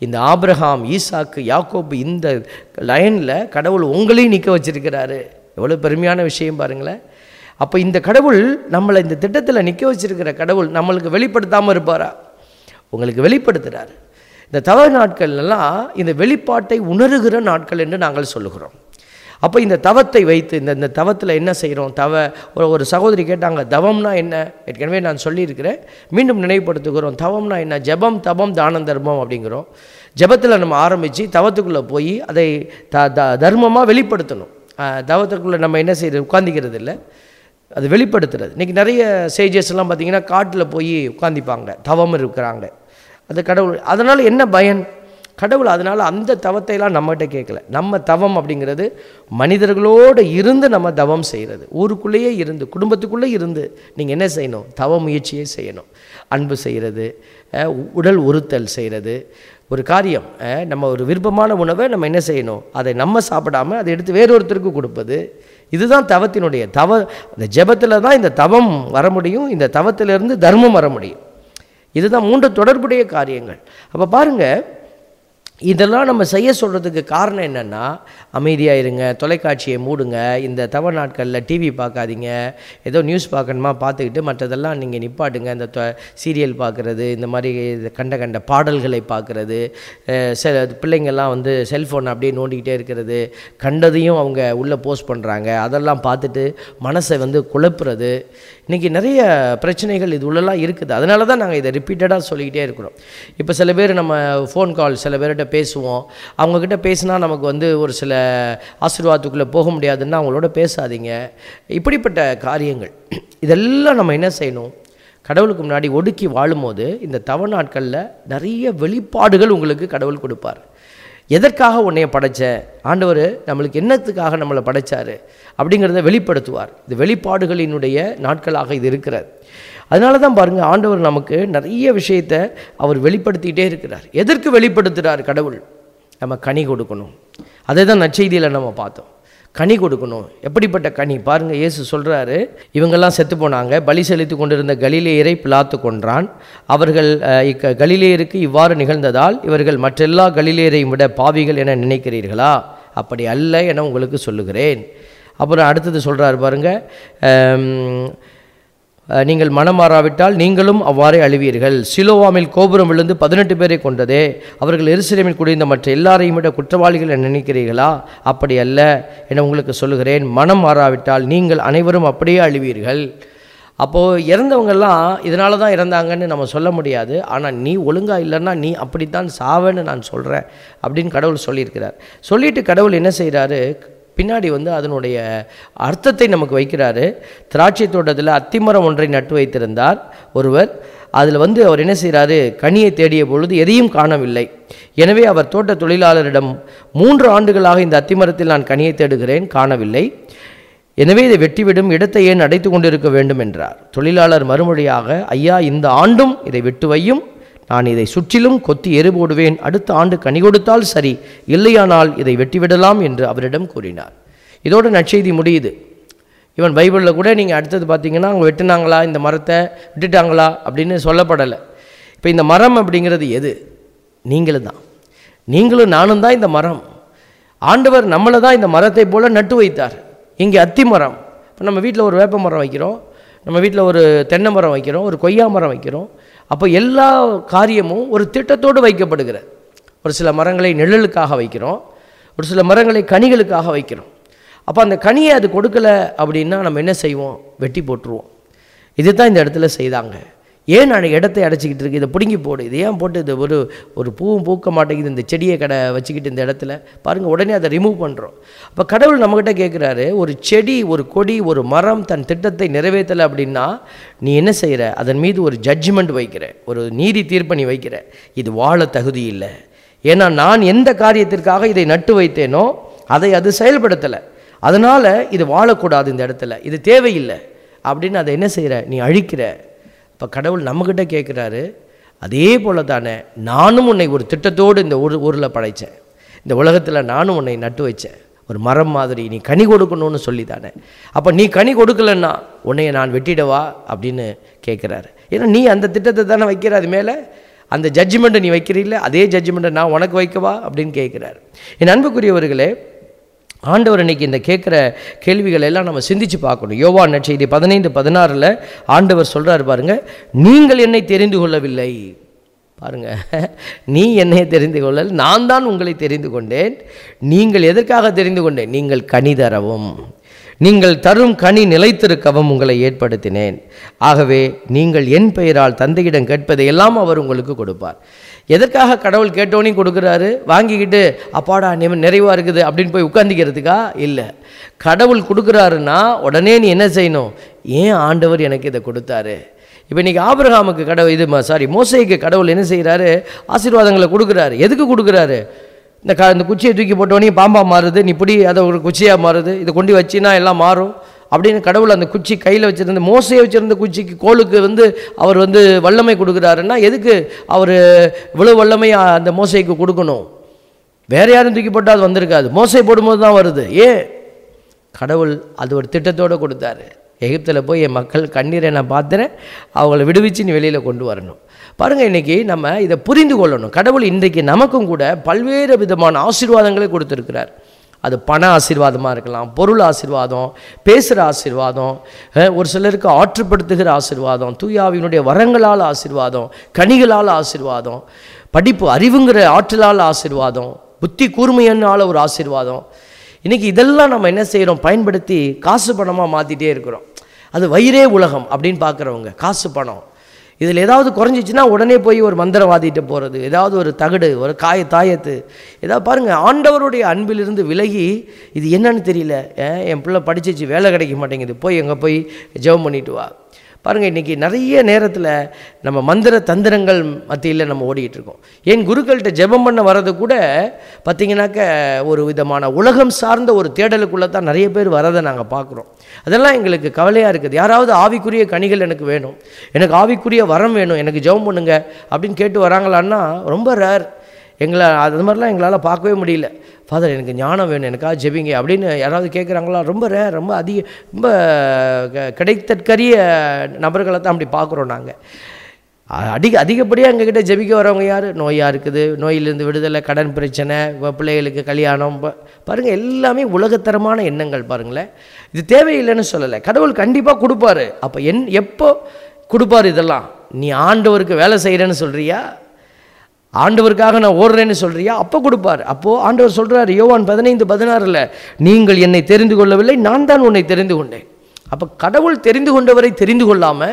இந்த ஆபிரகாம் ஈசாக்கு யாக்கோபு இந்த லைனில் கடவுள் உங்களையும் நிற்க வச்சிருக்கிறாரு எவ்வளோ பெருமையான விஷயம் பாருங்களேன் அப்போ இந்த கடவுள் நம்மளை இந்த திட்டத்தில் நிற்க வச்சிருக்கிற கடவுள் நம்மளுக்கு வெளிப்படுத்தாமல் இருப்பாரா உங்களுக்கு வெளிப்படுத்துகிறார் இந்த தவ நாட்கள்லாம் இந்த வெளிப்பாட்டை உணருகிற நாட்கள் என்று நாங்கள் சொல்லுகிறோம் அப்போ இந்த தவத்தை வைத்து இந்த இந்த தவத்தில் என்ன செய்கிறோம் தவ ஒரு ஒரு சகோதரி கேட்டாங்க தவம்னா என்ன ஏற்கனவே நான் சொல்லியிருக்கிறேன் மீண்டும் நினைவுபடுத்துகிறோம் தவம்னா என்ன ஜெபம் தபம் தானம் தர்மம் அப்படிங்கிறோம் ஜெபத்தில் நம்ம ஆரம்பித்து தவத்துக்குள்ளே போய் அதை த த தர்மமாக வெளிப்படுத்தணும் ஆஹ் தவத்துக்குள்ளே நம்ம என்ன செய்யறது உட்காந்திக்கிறது இல்லை அது வெளிப்படுத்துறது இன்றைக்கி நிறைய சேஜஸ் எல்லாம் பார்த்தீங்கன்னா காட்டில் போய் உட்காந்திப்பாங்க தவம் இருக்கிறாங்க அது கடவுள் அதனால் என்ன பயன் கடவுள் அதனால் அந்த தவத்தையெல்லாம் நம்மகிட்ட கேட்கல நம்ம தவம் அப்படிங்கிறது மனிதர்களோடு இருந்து நம்ம தவம் செய்கிறது ஊருக்குள்ளேயே இருந்து குடும்பத்துக்குள்ளே இருந்து நீங்கள் என்ன செய்யணும் தவ முயற்சியே செய்யணும் அன்பு செய்கிறது அஹ் உடல் உறுத்தல் செய்கிறது ஒரு காரியம் அஹ் நம்ம ஒரு விருப்பமான உணவை நம்ம என்ன செய்யணும் அதை நம்ம சாப்பிடாம அதை எடுத்து வேறொருத்தருக்கு கொடுப்பது இதுதான் தவத்தினுடைய தவ இந்த ஜெபத்தில் தான் இந்த தவம் வர முடியும் இந்த தவத்திலிருந்து தர்மம் வர முடியும் இதுதான் மூன்று தொடர்புடைய காரியங்கள் அப்போ பாருங்கள் இதெல்லாம் நம்ம செய்ய சொல்கிறதுக்கு காரணம் என்னென்னா அமைதியாக இருங்க தொலைக்காட்சியை மூடுங்க இந்த தவ நாட்களில் டிவி பார்க்காதீங்க ஏதோ நியூஸ் பார்க்கணுமா பார்த்துக்கிட்டு மற்றதெல்லாம் நீங்கள் நிப்பாட்டுங்க இந்த தொ சீரியல் பார்க்குறது இந்த மாதிரி இது கண்ட கண்ட பாடல்களை பார்க்குறது செ பிள்ளைங்கள்லாம் வந்து செல்ஃபோன் அப்படியே நோண்டிக்கிட்டே இருக்கிறது கண்டதையும் அவங்க உள்ளே போஸ்ட் பண்ணுறாங்க அதெல்லாம் பார்த்துட்டு மனசை வந்து குழப்புறது இன்றைக்கி நிறைய பிரச்சனைகள் இது உள்ளெல்லாம் இருக்குது அதனால தான் நாங்கள் இதை ரிப்பீட்டடாக சொல்லிக்கிட்டே இருக்கிறோம் இப்போ சில பேர் நம்ம ஃபோன் கால் சில பேர்கிட்ட பேசுவோம் அவங்கக்கிட்ட பேசினா நமக்கு வந்து ஒரு சில ஆசீர்வாதத்துக்குள்ளே போக முடியாதுன்னா அவங்களோட பேசாதீங்க இப்படிப்பட்ட காரியங்கள் இதெல்லாம் நம்ம என்ன செய்யணும் கடவுளுக்கு முன்னாடி ஒடுக்கி வாழும்போது இந்த தவ நாட்களில் நிறைய வெளிப்பாடுகள் உங்களுக்கு கடவுள் கொடுப்பார் எதற்காக உன்னைய படைச்ச ஆண்டவர் நம்மளுக்கு என்னத்துக்காக நம்மளை படைச்சாரு அப்படிங்கிறத வெளிப்படுத்துவார் இது வெளிப்பாடுகளினுடைய நாட்களாக இது இருக்கிறது அதனால தான் பாருங்கள் ஆண்டவர் நமக்கு நிறைய விஷயத்தை அவர் வெளிப்படுத்திகிட்டே இருக்கிறார் எதற்கு வெளிப்படுத்துகிறார் கடவுள் நம்ம கனி கொடுக்கணும் அதை தான் நற்செய்தியில் நம்ம பார்த்தோம் கனி கொடுக்கணும் எப்படிப்பட்ட கனி பாருங்கள் இயேசு சொல்கிறாரு இவங்கெல்லாம் செத்து போனாங்க பலி செலுத்தி கொண்டிருந்த கலிலேயரை பிளாத்து கொன்றான் அவர்கள் அஹ், இக்க கலிலேயருக்கு இவ்வாறு நிகழ்ந்ததால் இவர்கள் மற்றெல்லா கலிலேயரையும் விட பாவிகள் என நினைக்கிறீர்களா அப்படி அல்ல என உங்களுக்கு சொல்லுகிறேன் அப்புறம் அடுத்தது சொல்கிறார் பாருங்கள் அஹ், நீங்கள் மனம் மாறாவிட்டால் நீங்களும் அவ்வாறே அழிவீர்கள் சிலோவாமில் கோபுரம் விழுந்து பதினெட்டு பேரை கொண்டதே அவர்கள் எருசலேமில் குடிந்த மற்ற எல்லாரையும் விட குற்றவாளிகள் என நினைக்கிறீர்களா அப்படி அல்ல என உங்களுக்கு சொல்லுகிறேன் மனம் மாறாவிட்டால் நீங்கள் அனைவரும் அப்படியே அழிவீர்கள் அப்போது இறந்தவங்கெல்லாம் இதனால தான் இறந்தாங்கன்னு நம்ம சொல்ல முடியாது ஆனால் நீ ஒழுங்காக இல்லைன்னா நீ அப்படித்தான் சாவேன்னு நான் சொல்கிறேன் அப்படின்னு கடவுள் சொல்லியிருக்கிறார் சொல்லிட்டு கடவுள் என்ன செய்கிறாரு பின்னாடி வந்து அதனுடைய அர்த்தத்தை நமக்கு வைக்கிறாரு திராட்சை தோட்டத்தில் அத்திமரம் ஒன்றை நட்டு வைத்திருந்தார் ஒருவர் அதில் வந்து அவர் என்ன செய்கிறாரு கனியை தேடிய பொழுது எதையும் காணவில்லை எனவே அவர் தோட்ட தொழிலாளரிடம் மூன்று ஆண்டுகளாக இந்த அத்திமரத்தில் நான் கனியை தேடுகிறேன் காணவில்லை எனவே இதை வெட்டிவிடும் இடத்தை ஏன் அடைத்து கொண்டிருக்க வேண்டும் என்றார் தொழிலாளர் மறுமொழியாக ஐயா இந்த ஆண்டும் இதை வெட்டு வையும் நான் இதை சுற்றிலும் கொத்தி எரு போடுவேன் அடுத்த ஆண்டு கனி கொடுத்தால் சரி இல்லையானால் இதை வெட்டிவிடலாம் என்று அவரிடம் கூறினார் இதோட நற்செய்தி முடியுது இவன் பைபிளில் கூட நீங்கள் அடுத்தது பார்த்தீங்கன்னா அவங்க வெட்டுனாங்களா இந்த மரத்தை விட்டுட்டாங்களா அப்படின்னு சொல்லப்படலை இப்போ இந்த மரம் அப்படிங்கிறது எது நீங்களும் தான் நீங்களும் நானும் தான் இந்த மரம் ஆண்டவர் நம்மளை தான் இந்த மரத்தை போல நட்டு வைத்தார் இங்கே அத்தி மரம் இப்போ நம்ம வீட்டில் ஒரு வேப்ப மரம் வைக்கிறோம் நம்ம வீட்டில் ஒரு தென்னை மரம் வைக்கிறோம் ஒரு கொய்யா மரம் வைக்கிறோம் அப்போ எல்லா காரியமும் ஒரு திட்டத்தோடு வைக்கப்படுகிறது ஒரு சில மரங்களை நிழலுக்காக வைக்கிறோம் ஒரு சில மரங்களை கனிகளுக்காக வைக்கிறோம் அப்போ அந்த கனியை அது கொடுக்கல அப்படின்னா நம்ம என்ன செய்வோம் வெட்டி போட்டுருவோம் இதுதான் இந்த இடத்துல செய்தாங்க ஏன் நான் இடத்தை அடைச்சிக்கிட்டு இருக்கு இதை பிடுங்கி போடு இது ஏன் போட்டு இது ஒரு ஒரு பூவும் பூக்க மாட்டேங்குது இந்த செடியை கடை வச்சுக்கிட்டு இந்த இடத்துல பாருங்கள் உடனே அதை ரிமூவ் பண்ணுறோம் அப்போ கடவுள் நம்மக்கிட்ட கேட்குறாரு ஒரு செடி ஒரு கொடி ஒரு மரம் தன் திட்டத்தை நிறைவேற்றலை அப்படின்னா நீ என்ன செய்கிற அதன் மீது ஒரு ஜட்ஜ்மெண்ட் வைக்கிற ஒரு நீதி தீர்ப்பை நீ வைக்கிற இது வாழ தகுதி இல்லை ஏன்னா நான் எந்த காரியத்திற்காக இதை நட்டு வைத்தேனோ அதை அது செயல்படுத்தலை அதனால் இது வாழக்கூடாது இந்த இடத்துல இது தேவையில்லை அப்படின்னு அதை என்ன செய்கிற நீ அழிக்கிற இப்போ கடவுள் நம்மக்கிட்ட கேட்குறாரு அதே போல தானே நானும் உன்னை ஒரு திட்டத்தோடு இந்த ஊர் ஊரில் படைத்தேன் இந்த உலகத்தில் நானும் உன்னை நட்டு வச்சேன் ஒரு மரம் மாதிரி நீ கனி கொடுக்கணும்னு சொல்லி தானே அப்போ நீ கனி கொடுக்கலன்னா உன்னைய நான் வெட்டிடவா அப்படின்னு கேட்குறாரு ஏன்னா நீ அந்த திட்டத்தை தானே வைக்கிற அது மேலே அந்த ஜட்ஜ்மெண்ட்டை நீ வைக்கிறீல்ல அதே ஜட்ஜ்மெண்ட்டை நான் உனக்கு வைக்கவா அப்படின்னு கேட்குறாரு என் அன்புக்குரியவர்களே ஆண்டவர் இன்னைக்கு இந்த கேட்குற கேள்விகளை எல்லாம் நம்ம சிந்திச்சு பார்க்கணும் யோவான் நற்செய்தி பதினைந்து பதினாறில் ஆண்டவர் சொல்றாரு பாருங்க நீங்கள் என்னை தெரிந்து கொள்ளவில்லை பாருங்க நீ என்னை தெரிந்து கொள்ளல் நான் தான் உங்களை தெரிந்து கொண்டேன் நீங்கள் எதற்காக தெரிந்து கொண்டேன் நீங்கள் கனி தரவும் நீங்கள் தரும் கனி நிலைத்திருக்கவும் உங்களை ஏற்படுத்தினேன் ஆகவே நீங்கள் என் பெயரால் தந்தையிடம் கேட்பதை எல்லாம் அவர் உங்களுக்கு கொடுப்பார் எதற்காக கடவுள் கேட்டோனையும் கொடுக்குறாரு வாங்கிக்கிட்டு அப்பாடா நிம நிறைவாக இருக்குது அப்படின்னு போய் உட்காந்துக்கிறதுக்கா இல்லை கடவுள் கொடுக்குறாருன்னா உடனே நீ என்ன செய்யணும் ஏன் ஆண்டவர் எனக்கு இதை கொடுத்தாரு இப்போ இன்றைக்கி ஆபிரகாமுக்கு கடவுள் இது சாரி மோசைக்கு கடவுள் என்ன செய்கிறாரு ஆசீர்வாதங்களை கொடுக்குறாரு எதுக்கு கொடுக்குறாரு இந்த க இந்த குச்சியை தூக்கி போட்டோடனே பாம்பா மாறுது நீ பிடி அதை ஒரு குச்சியாக மாறுது இதை கொண்டு வச்சினா எல்லாம் மாறும் அப்படின்னு கடவுள் அந்த குச்சி கையில் வச்சிருந்த மோசையை வச்சிருந்த குச்சிக்கு கோலுக்கு வந்து அவர் வந்து வல்லமை கொடுக்குறாருன்னா எதுக்கு அவர் இவ்வளோ வல்லமை அந்த மோசைக்கு கொடுக்கணும் வேற யாரும் தூக்கி போட்டால் அது வந்திருக்காது மோசை போடும்போது தான் வருது ஏன் கடவுள் அது ஒரு திட்டத்தோடு கொடுத்தாரு எகிப்தில் போய் என் மக்கள் கண்ணீரை நான் பார்த்துறேன் அவங்கள விடுவிச்சு நீ வெளியில் கொண்டு வரணும் பாருங்கள் இன்றைக்கி நம்ம இதை புரிந்து கொள்ளணும் கடவுள் இன்றைக்கு நமக்கும் கூட பல்வேறு விதமான ஆசீர்வாதங்களை கொடுத்துருக்கிறார் அது பண ஆசீர்வாதமாக இருக்கலாம் பொருள் ஆசீர்வாதம் பேசுகிற ஆசீர்வாதம் அஹ், ஒரு சிலருக்கு ஆற்றுப்படுத்துகிற ஆசீர்வாதம் தூயாவினுடைய வரங்களால் ஆசீர்வாதம் கனிகளால் ஆசீர்வாதம் படிப்பு அறிவுங்கிற ஆற்றலால் ஆசீர்வாதம் புத்தி கூர்மையினால் ஒரு ஆசீர்வாதம் இன்றைக்கி இதெல்லாம் நம்ம என்ன செய்கிறோம் பயன்படுத்தி காசு பணமாக மாற்றிட்டே இருக்கிறோம் அது வயிறே உலகம் அப்படின்னு பார்க்குறவங்க காசு பணம் இதில் ஏதாவது குறைஞ்சிச்சுன்னா உடனே போய் ஒரு மந்திரவாதிகிட்ட போகிறது ஏதாவது ஒரு தகடு ஒரு காய தாயத்து ஏதாவது பாருங்கள் ஆண்டவருடைய அன்பிலிருந்து விலகி இது என்னன்னு தெரியல ஏன் என் பிள்ளை படிச்சிச்சு வேலை கிடைக்க மாட்டேங்குது போய் எங்கே போய் ஜெபம் பண்ணிட்டு வா பாருங்கள் இன்றைக்கி நிறைய நேரத்தில் நம்ம மந்திர தந்திரங்கள் மத்தியில் நம்ம ஓடிக்கிட்டு இருக்கோம் என் குருக்கள்கிட்ட ஜெபம் பண்ண வர்றது கூட பார்த்தீங்கன்னாக்க ஒரு விதமான உலகம் சார்ந்த ஒரு தேடலுக்குள்ளே தான் நிறைய பேர் வரதை நாங்கள் பார்க்குறோம் அதெல்லாம் எங்களுக்கு கவலையாக இருக்குது யாராவது ஆவிக்குரிய கனிகள் எனக்கு வேணும் எனக்கு ஆவிக்குரிய வரம் வேணும் எனக்கு ஜெபம் பண்ணுங்க அப்படின்னு கேட்டு வராங்களான்னா ரொம்ப ரேர் எங்களை அது மாதிரிலாம் எங்களால் பார்க்கவே முடியல ஃபாதர் எனக்கு ஞானம் வேணும் எனக்காக ஜெபிங்க அப்படின்னு யாராவது கேட்குறாங்களா ரொம்ப ரே ரொம்ப அதிக ரொம்ப க- கிடைத்தற்கரிய நபர்களை தான் அப்படி பார்க்குறோம் நாங்கள் அதிக அதிகப்படியாக எங்ககிட்ட ஜெபிக்க வரவங்க யார் நோயாக இருக்குது நோயிலிருந்து விடுதலை கடன் பிரச்சனை வ- பிள்ளைகளுக்கு கல்யாணம் ப- பாருங்கள் எல்லாமே உலகத்தரமான எண்ணங்கள் பாருங்களேன் இது தேவையில்லைன்னு சொல்லலை கடவுள் கண்டிப்பாக கொடுப்பாரு அப்போ என் எப்போ கொடுப்பாரு இதெல்லாம் நீ ஆண்டவருக்கு வேலை செய்கிறேன்னு சொல்கிறியா ஆண்டவருக்காக நான் ஓடுறேன்னு சொல்றியா அப்போ கொடுப்பார் அப்போ ஆண்டவர் சொல்றாரு யோவான் பதினைந்து பதினாறில் நீங்கள் என்னை தெரிந்து கொள்ளவில்லை நான் தான் உன்னை தெரிந்து கொண்டேன் அப்போ கடவுள் தெரிந்து கொண்டவரை தெரிந்து கொள்ளாம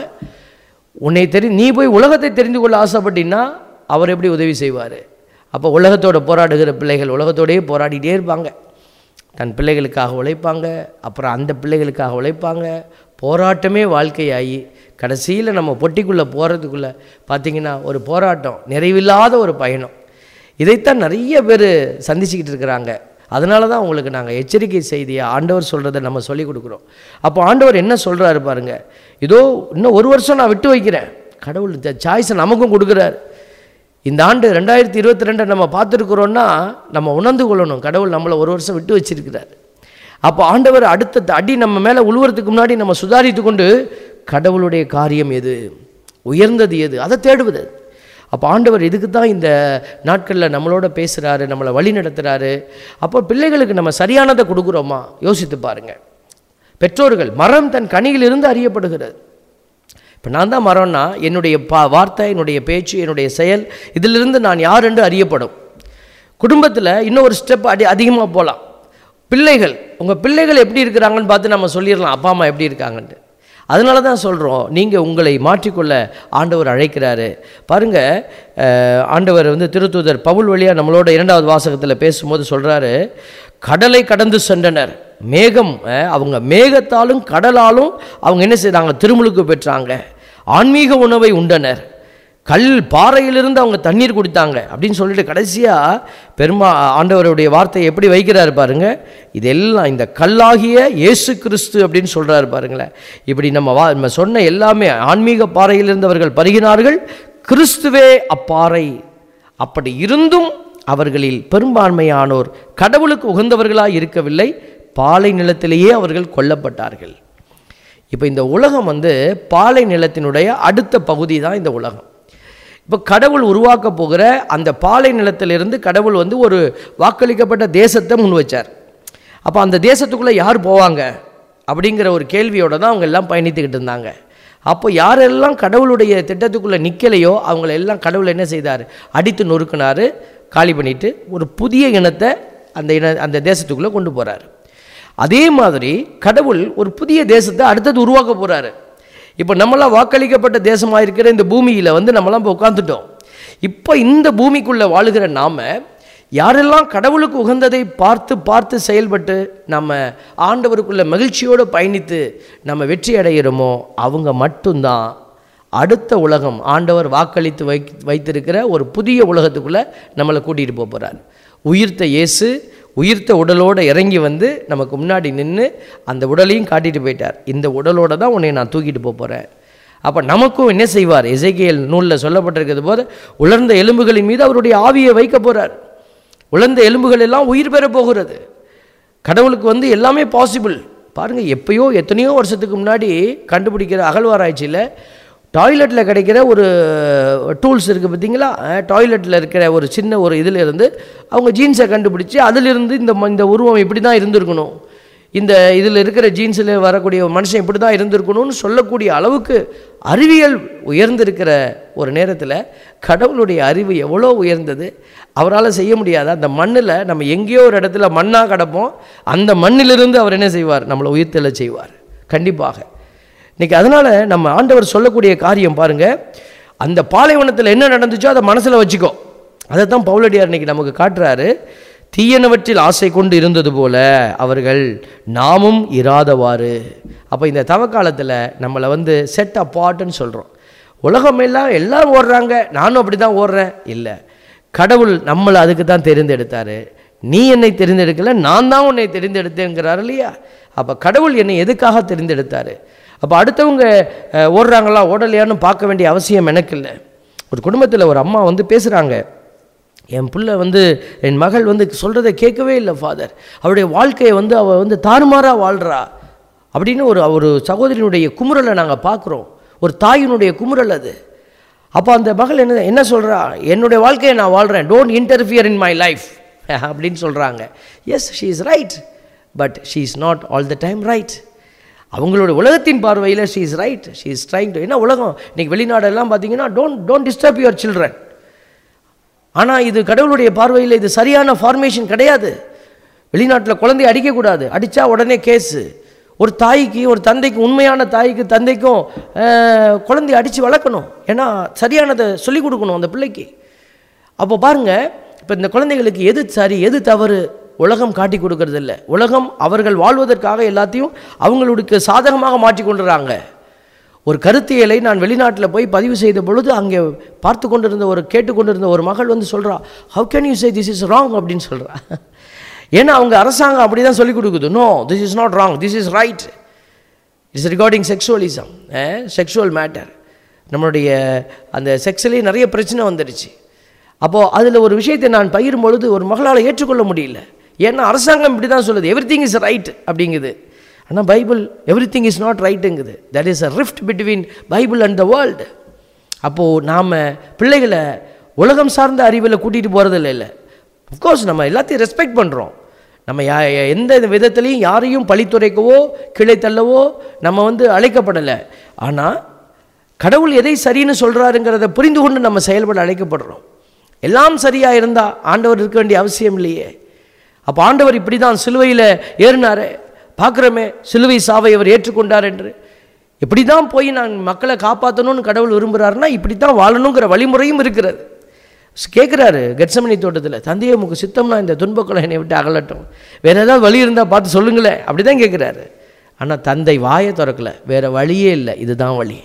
உன்னை தெரி நீ போய் உலகத்தை தெரிந்து கொள்ள ஆசைப்பட்டீன்னா அவர் எப்படி உதவி செய்வார் அப்போ உலகத்தோட போராடுகிற பிள்ளைகள் உலகத்தோடயே போராடிட்டே இருப்பாங்க தன் பிள்ளைகளுக்காக உழைப்பாங்க அப்புறம் அந்த பிள்ளைகளுக்காக உழைப்பாங்க போராட்டமே வாழ்க்கையாகி கடைசியில் நம்ம பொட்டிக்குள்ளே போகிறதுக்குள்ளே பார்த்தீங்கன்னா ஒரு போராட்டம் நிறைவில்லாத ஒரு பயணம் இதைத்தான் நிறைய பேர் சந்திச்சுக்கிட்டு இருக்கிறாங்க அதனால தான் உங்களுக்கு நாங்கள் எச்சரிக்கை செய்தியை ஆண்டவர் சொல்கிறத நம்ம சொல்லி கொடுக்குறோம் அப்போ ஆண்டவர் என்ன சொல்கிறாரு பாருங்க இதோ இன்னும் ஒரு வருஷம் நான் விட்டு வைக்கிறேன் கடவுள் இந்த சாய்ஸை நமக்கும் கொடுக்குறாரு இந்த ஆண்டு ரெண்டாயிரத்தி இருபத்தி ரெண்டை நம்ம பார்த்துருக்குறோன்னா நம்ம உணர்ந்து கொள்ளணும் கடவுள் நம்மளை ஒரு வருஷம் விட்டு வச்சிருக்கிறார் அப்போ ஆண்டவர் அடுத்த அடி நம்ம மேலே உழுவுறதுக்கு முன்னாடி நம்ம சுதாரித்து கொண்டு கடவுளுடைய காரியம் எது உயர்ந்தது எது அதை தேடுவது அப்போ ஆண்டவர் இதுக்கு தான் இந்த நாட்களில் நம்மளோட பேசுகிறாரு நம்மளை வழி நடத்துகிறாரு அப்போ பிள்ளைகளுக்கு நம்ம சரியானதை கொடுக்குறோமா யோசித்து பாருங்க பெற்றோர்கள் மரம் தன் கனியிலிருந்து அறியப்படுகிறது இப்போ நான் தான் மரம்னா என்னுடைய பா வார்த்தை என்னுடைய பேச்சு என்னுடைய செயல் இதிலிருந்து நான் யார் என்று அறியப்படும் குடும்பத்தில் இன்னும் ஒரு ஸ்டெப் அடி அதிகமாக போகலாம் பிள்ளைகள் உங்கள் பிள்ளைகள் எப்படி இருக்கிறாங்கன்னு பார்த்து நம்ம சொல்லிடலாம் அப்பா அம்மா எப்படி இருக்காங்கன்ட்டு அதனால தான் சொல்கிறோம் நீங்கள் உங்களை மாற்றிக்கொள்ள ஆண்டவர் அழைக்கிறாரு பாருங்கள் ஆண்டவர் வந்து திருத்தூதர் பவுல் வழியாக நம்மளோட இரண்டாவது வாசகத்தில் பேசும்போது சொல்கிறாரு கடலை கடந்து சென்றனர் மேகம் அஹ், அவங்க மேகத்தாலும் கடலாலும் அவங்க என்ன செய்றாங்க திருமுழுக்கு பெற்றாங்க ஆன்மீக உணவை உண்டனர் கல் பாறையிலிருந்து அவங்க தண்ணீர் குடித்தாங்க அப்படின்னு சொல்லிட்டு கடைசியாக பெருமா ஆண்டவருடைய வார்த்தையை எப்படி வைக்கிறாரு பாருங்க இதெல்லாம் இந்த கல்லாகிய இயேசு கிறிஸ்து அப்படின்னு சொல்றாரு பாருங்களேன் இப்படி நம்ம வா நம்ம சொன்ன எல்லாமே ஆன்மீக பாறையிலிருந்து அவர்கள் பருகினார்கள் கிறிஸ்துவே அப்பாறை அப்படி இருந்தும் அவர்களில் பெரும்பான்மையானோர் கடவுளுக்கு உகந்தவர்களாய் இருக்கவில்லை பாலை நிலத்திலேயே அவர்கள் கொல்லப்பட்டார்கள் இப்போ இந்த உலகம் வந்து பாலை நிலத்தினுடைய அடுத்த பகுதி தான் இந்த உலகம் இப்போ கடவுள் உருவாக்க போகிற அந்த பாலை நிலத்திலிருந்து கடவுள் வந்து ஒரு வாக்களிக்கப்பட்ட தேசத்தை முன் வச்சார் அப்போ அந்த தேசத்துக்குள்ளே யார் போவாங்க அப்படிங்கிற ஒரு கேள்வியோட தான் அவங்க எல்லாம் பயணித்துக்கிட்டு இருந்தாங்க அப்போ யாரெல்லாம் கடவுளுடைய திட்டத்துக்குள்ளே நிற்கலையோ அவங்கள எல்லாம் கடவுள் என்ன செய்தார் அடித்து நொறுக்கினார் காலி பண்ணிட்டு ஒரு புதிய இனத்தை அந்த இன அந்த தேசத்துக்குள்ளே கொண்டு போகிறார் அதே மாதிரி கடவுள் ஒரு புதிய தேசத்தை அடுத்தது உருவாக்க போகிறாரு இப்போ நம்மளாம் வாக்களிக்கப்பட்ட தேசமாக இருக்கிற இந்த பூமியில் வந்து நம்மளாம் இப்போ உட்காந்துட்டோம் இப்போ இந்த பூமிக்குள்ளே வாழுகிற நாம யாரெல்லாம் கடவுளுக்கு உகந்ததை பார்த்து பார்த்து செயல்பட்டு நம்ம ஆண்டவருக்குள்ள மகிழ்ச்சியோடு பயணித்து நம்ம வெற்றி அடைகிறோமோ அவங்க மட்டும்தான் அடுத்த உலகம் ஆண்டவர் வாக்களித்து வை வைத்திருக்கிற ஒரு புதிய உலகத்துக்குள்ளே நம்மளை கூட்டிகிட்டு போக போகிறார் உயிர்த்த இயேசு உயிர்த்த உடலோடு இறங்கி வந்து நமக்கு முன்னாடி நின்று அந்த உடலையும் காட்டிட்டு போயிட்டார் இந்த உடலோட தான் உன்னை நான் தூக்கிட்டு போக போகிறேன் அப்போ நமக்கும் என்ன செய்வார் எசேக்கியேல் நூலில் சொல்லப்பட்டிருக்கிறது போது உலர்ந்த எலும்புகளின் மீது அவருடைய ஆவியை வைக்க போகிறார் உலர்ந்த எலும்புகள் எல்லாம் உயிர் பெற போகிறது கடவுளுக்கு வந்து எல்லாமே பாசிபிள் பாருங்கள் எப்பயோ எத்தனையோ வருஷத்துக்கு முன்னாடி கண்டுபிடிக்கிற அகழ்வாராய்ச்சியில் டாய்லெட்டில் கிடைக்கிற ஒரு டூல்ஸ் இருக்குது பார்த்தீங்களா டாய்லெட்டில் இருக்கிற ஒரு சின்ன ஒரு இதில் இருந்து அவங்க ஜீன்ஸை கண்டுபிடிச்சி அதிலிருந்து இந்த ம- இந்த உருவம் இப்படி தான் இருந்திருக்கணும் இந்த இதில் இருக்கிற ஜீன்ஸில் வரக்கூடிய மனுஷன் இப்படி தான் இருந்திருக்கணும்னு சொல்லக்கூடிய அளவுக்கு அறிவியல் உயர்ந்திருக்கிற ஒரு நேரத்தில் கடவுளுடைய அறிவு எவ்வளோ உயர்ந்தது அவரால் செய்ய முடியாத அந்த மண்ணில் நம்ம எங்கேயோ ஒரு இடத்துல மண்ணாக கிடப்போம் அந்த மண்ணிலிருந்து அவர் என்ன செய்வார் நம்மளை உயிர்த்தெழ செய்வார் கண்டிப்பாக இன்னைக்கு அதனால் நம்ம ஆண்டவர் சொல்லக்கூடிய காரியம் பாருங்கள் அந்த பாலைவனத்தில் என்ன நடந்துச்சோ அதை மனசில் வச்சுக்கோ அதை தான் பவுலடியார் இன்னைக்கு நமக்கு காட்டுறாரு தீயனவற்றில் ஆசை கொண்டு இருந்தது போல அவர்கள் நாமும் இராதவாறு அப்போ இந்த தவக்காலத்தில் நம்மளை வந்து செட் அப்பார்ட்னு சொல்கிறோம் உலகமெல்லாம் எல்லாரும் ஓடுறாங்க நானும் அப்படி தான் ஓடுறேன் இல்லை கடவுள் நம்மளை அதுக்கு தான் தெரிந்தெடுத்தாரு நீ என்னை தெரிந்தெடுக்கல நான் தான் உன்னை தெரிந்தெடுத்தேங்கிறார் இல்லையா அப்போ கடவுள் என்னை எதுக்காக தெரிந்தெடுத்தாரு அப்போ அடுத்தவங்க அஹ், ஓடுறாங்களா ஓடலையான்னு பார்க்க வேண்டிய அவசியம் எனக்கு இல்லை ஒரு குடும்பத்தில் ஒரு அம்மா வந்து பேசுகிறாங்க என் பிள்ளை வந்து என் மகள் வந்து சொல்கிறத கேட்கவே இல்லை ஃபாதர் அவருடைய வாழ்க்கையை வந்து அவள் வந்து தாறுமாறாக வாழ்கிறா அப்படின்னு ஒரு ஒரு சகோதரியினுடைய குமுறலை நாங்கள் பார்க்குறோம் ஒரு தாயினுடைய குமுறல் அது அப்போ அந்த மகள் என்ன என்ன சொல்கிறா என்னுடைய வாழ்க்கையை நான் வாழ்கிறேன் don't interfere in my life அப்படின்னு சொல்கிறாங்க yes she is right but she is not all the time right அவங்களோட உலகத்தின் பார்வையில் she is right she is trying to என்ன உலகம் இன்னைக்கு வெளிநாடெல்லாம் பார்த்தீங்கன்னா don't don't disturb your children ஆனால் இது கடவுளுடைய பார்வையில் இது சரியான ஃபார்மேஷன் கிடையாது வெளிநாட்டில் குழந்தைய அடிக்கக்கூடாது அடித்தா உடனே கேஸு ஒரு தாய்க்கு ஒரு தந்தைக்கு உண்மையான தாய்க்கு தந்தைக்கும் அஹ், குழந்தைய அடித்து வளர்க்கணும் ஏன்னா சரியானதை சொல்லிக் கொடுக்கணும் அந்த பிள்ளைக்கு அப்போ பாருங்க இப்போ இந்த குழந்தைகளுக்கு எது சரி எது தவறு உலகம் காட்டி கொடுக்கறது இல்ல உலகம் அவர்கள் வாழ்வதற்காக எல்லாத்தையும் அவங்களுக்கு சாதகமாக மாற்றி கொண்டுறாங்க ஒரு கருத்தியலை நான் வெளிநாட்டில் போய் பதிவு செய்த பொழுது அங்கே பார்த்து கொண்டிருந்த ஒரு கேட்டுக்கொண்டிருந்த ஒரு மகள் வந்து சொல்கிறா how can you say this is wrong அப்படின்னு சொல்கிறா ஏன்னா அவங்க அரசாங்கம் அப்படி தான் சொல்லிக் கொடுக்குது no this is not wrong this is right it's regarding sexualism sexual matter நம்மளுடைய அந்த செக்ஸ்லேயே நிறைய பிரச்சனை வந்துடுச்சு அப்போது அதில் ஒரு விஷயத்தை நான் பகிரும் பொழுது ஒரு மகளால் ஏற்றுக்கொள்ள முடியல ஏன்னா அரசாங்கம் இப்படி தான் சொல்லுது எவ்ரி திங் இஸ் ரைட் அப்படிங்குது ஆனால் Bible everything is not ரைட்டுங்குது that is a rift between Bible and the world அப்போது நாம் பிள்ளைகளை உலகம் சார்ந்த அறிவில் கூட்டிகிட்டு போகிறதில்ல இல்லை அஃப்கோர்ஸ் நம்ம எல்லாத்தையும் ரெஸ்பெக்ட் பண்ணுறோம் நம்ம யா எந்த விதத்துலையும் யாரையும் பழித்துரைக்கவோ கிளை தள்ளவோ நம்ம வந்து அழைக்கப்படலை ஆனால் கடவுள் எதை சரின்னு சொல்கிறாருங்கிறத புரிந்து கொண்டு நம்ம செயல்பட அழைக்கப்படுறோம் எல்லாம் சரியாக இருந்தால் ஆண்டவர் இருக்க வேண்டிய அவசியம் இல்லையே அப்போ ஆண்டவர் இப்படி தான் சிலுவையில் ஏறினாரே பார்க்குறோமே சிலுவை சாவை அவர் ஏற்றுக்கொண்டார் என்று இப்படி தான் போய் நான் மக்களை காப்பாற்றணும்னு கடவுள் விரும்புகிறாருன்னா இப்படி தான் வாழணுங்கிற வழிமுறையும் இருக்கிறது கேட்குறாரு கெட்சமணி தோட்டத்தில் தந்தையை உமக்கு சித்தம்னா இந்த துன்பக்குள்ள என்னை விட்டு அகலட்டும் வேற ஏதாவது வழி இருந்தால் பார்த்து சொல்லுங்களேன் அப்படி தான் கேட்குறாரு ஆனால் தந்தை வாயை திறக்கல வேற வழியே இல்லை இதுதான் வழி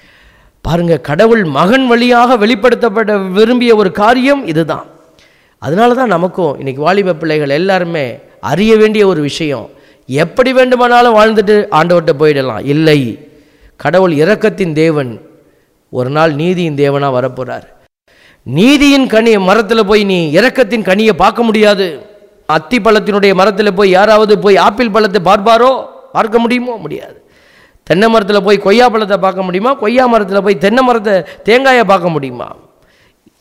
பாருங்க கடவுள் மகன் வழியாக வெளிப்படுத்தப்பட விரும்பிய ஒரு காரியம் இதுதான் அதனால தான் நமக்கும் இன்னைக்கு வாலிப பிள்ளைகள் எல்லாருமே அறிய வேண்டிய ஒரு விஷயம் எப்படி வேண்டுமானாலும் வாழ்ந்துட்டு ஆண்டவர்கிட்ட போயிடலாம் இல்லை கடவுள் இரக்கத்தின் தேவன் ஒரு நாள் நீதியின் தேவனாக வரப்போறார் நீதியின் கனி மரத்தில் போய் நீ இரக்கத்தின் கனியை பார்க்க முடியாது அத்தி பழத்தினுடைய மரத்தில் போய் யாராவது போய் ஆப்பிள் பழத்தை பார்ப்பாரோ பார்க்க முடியுமோ முடியாது தென்னை மரத்தில் போய் கொய்யா பழத்தை பார்க்க முடியுமா கொய்யா மரத்தில் போய் தென்னை மரத்தை தேங்காயை பார்க்க முடியுமா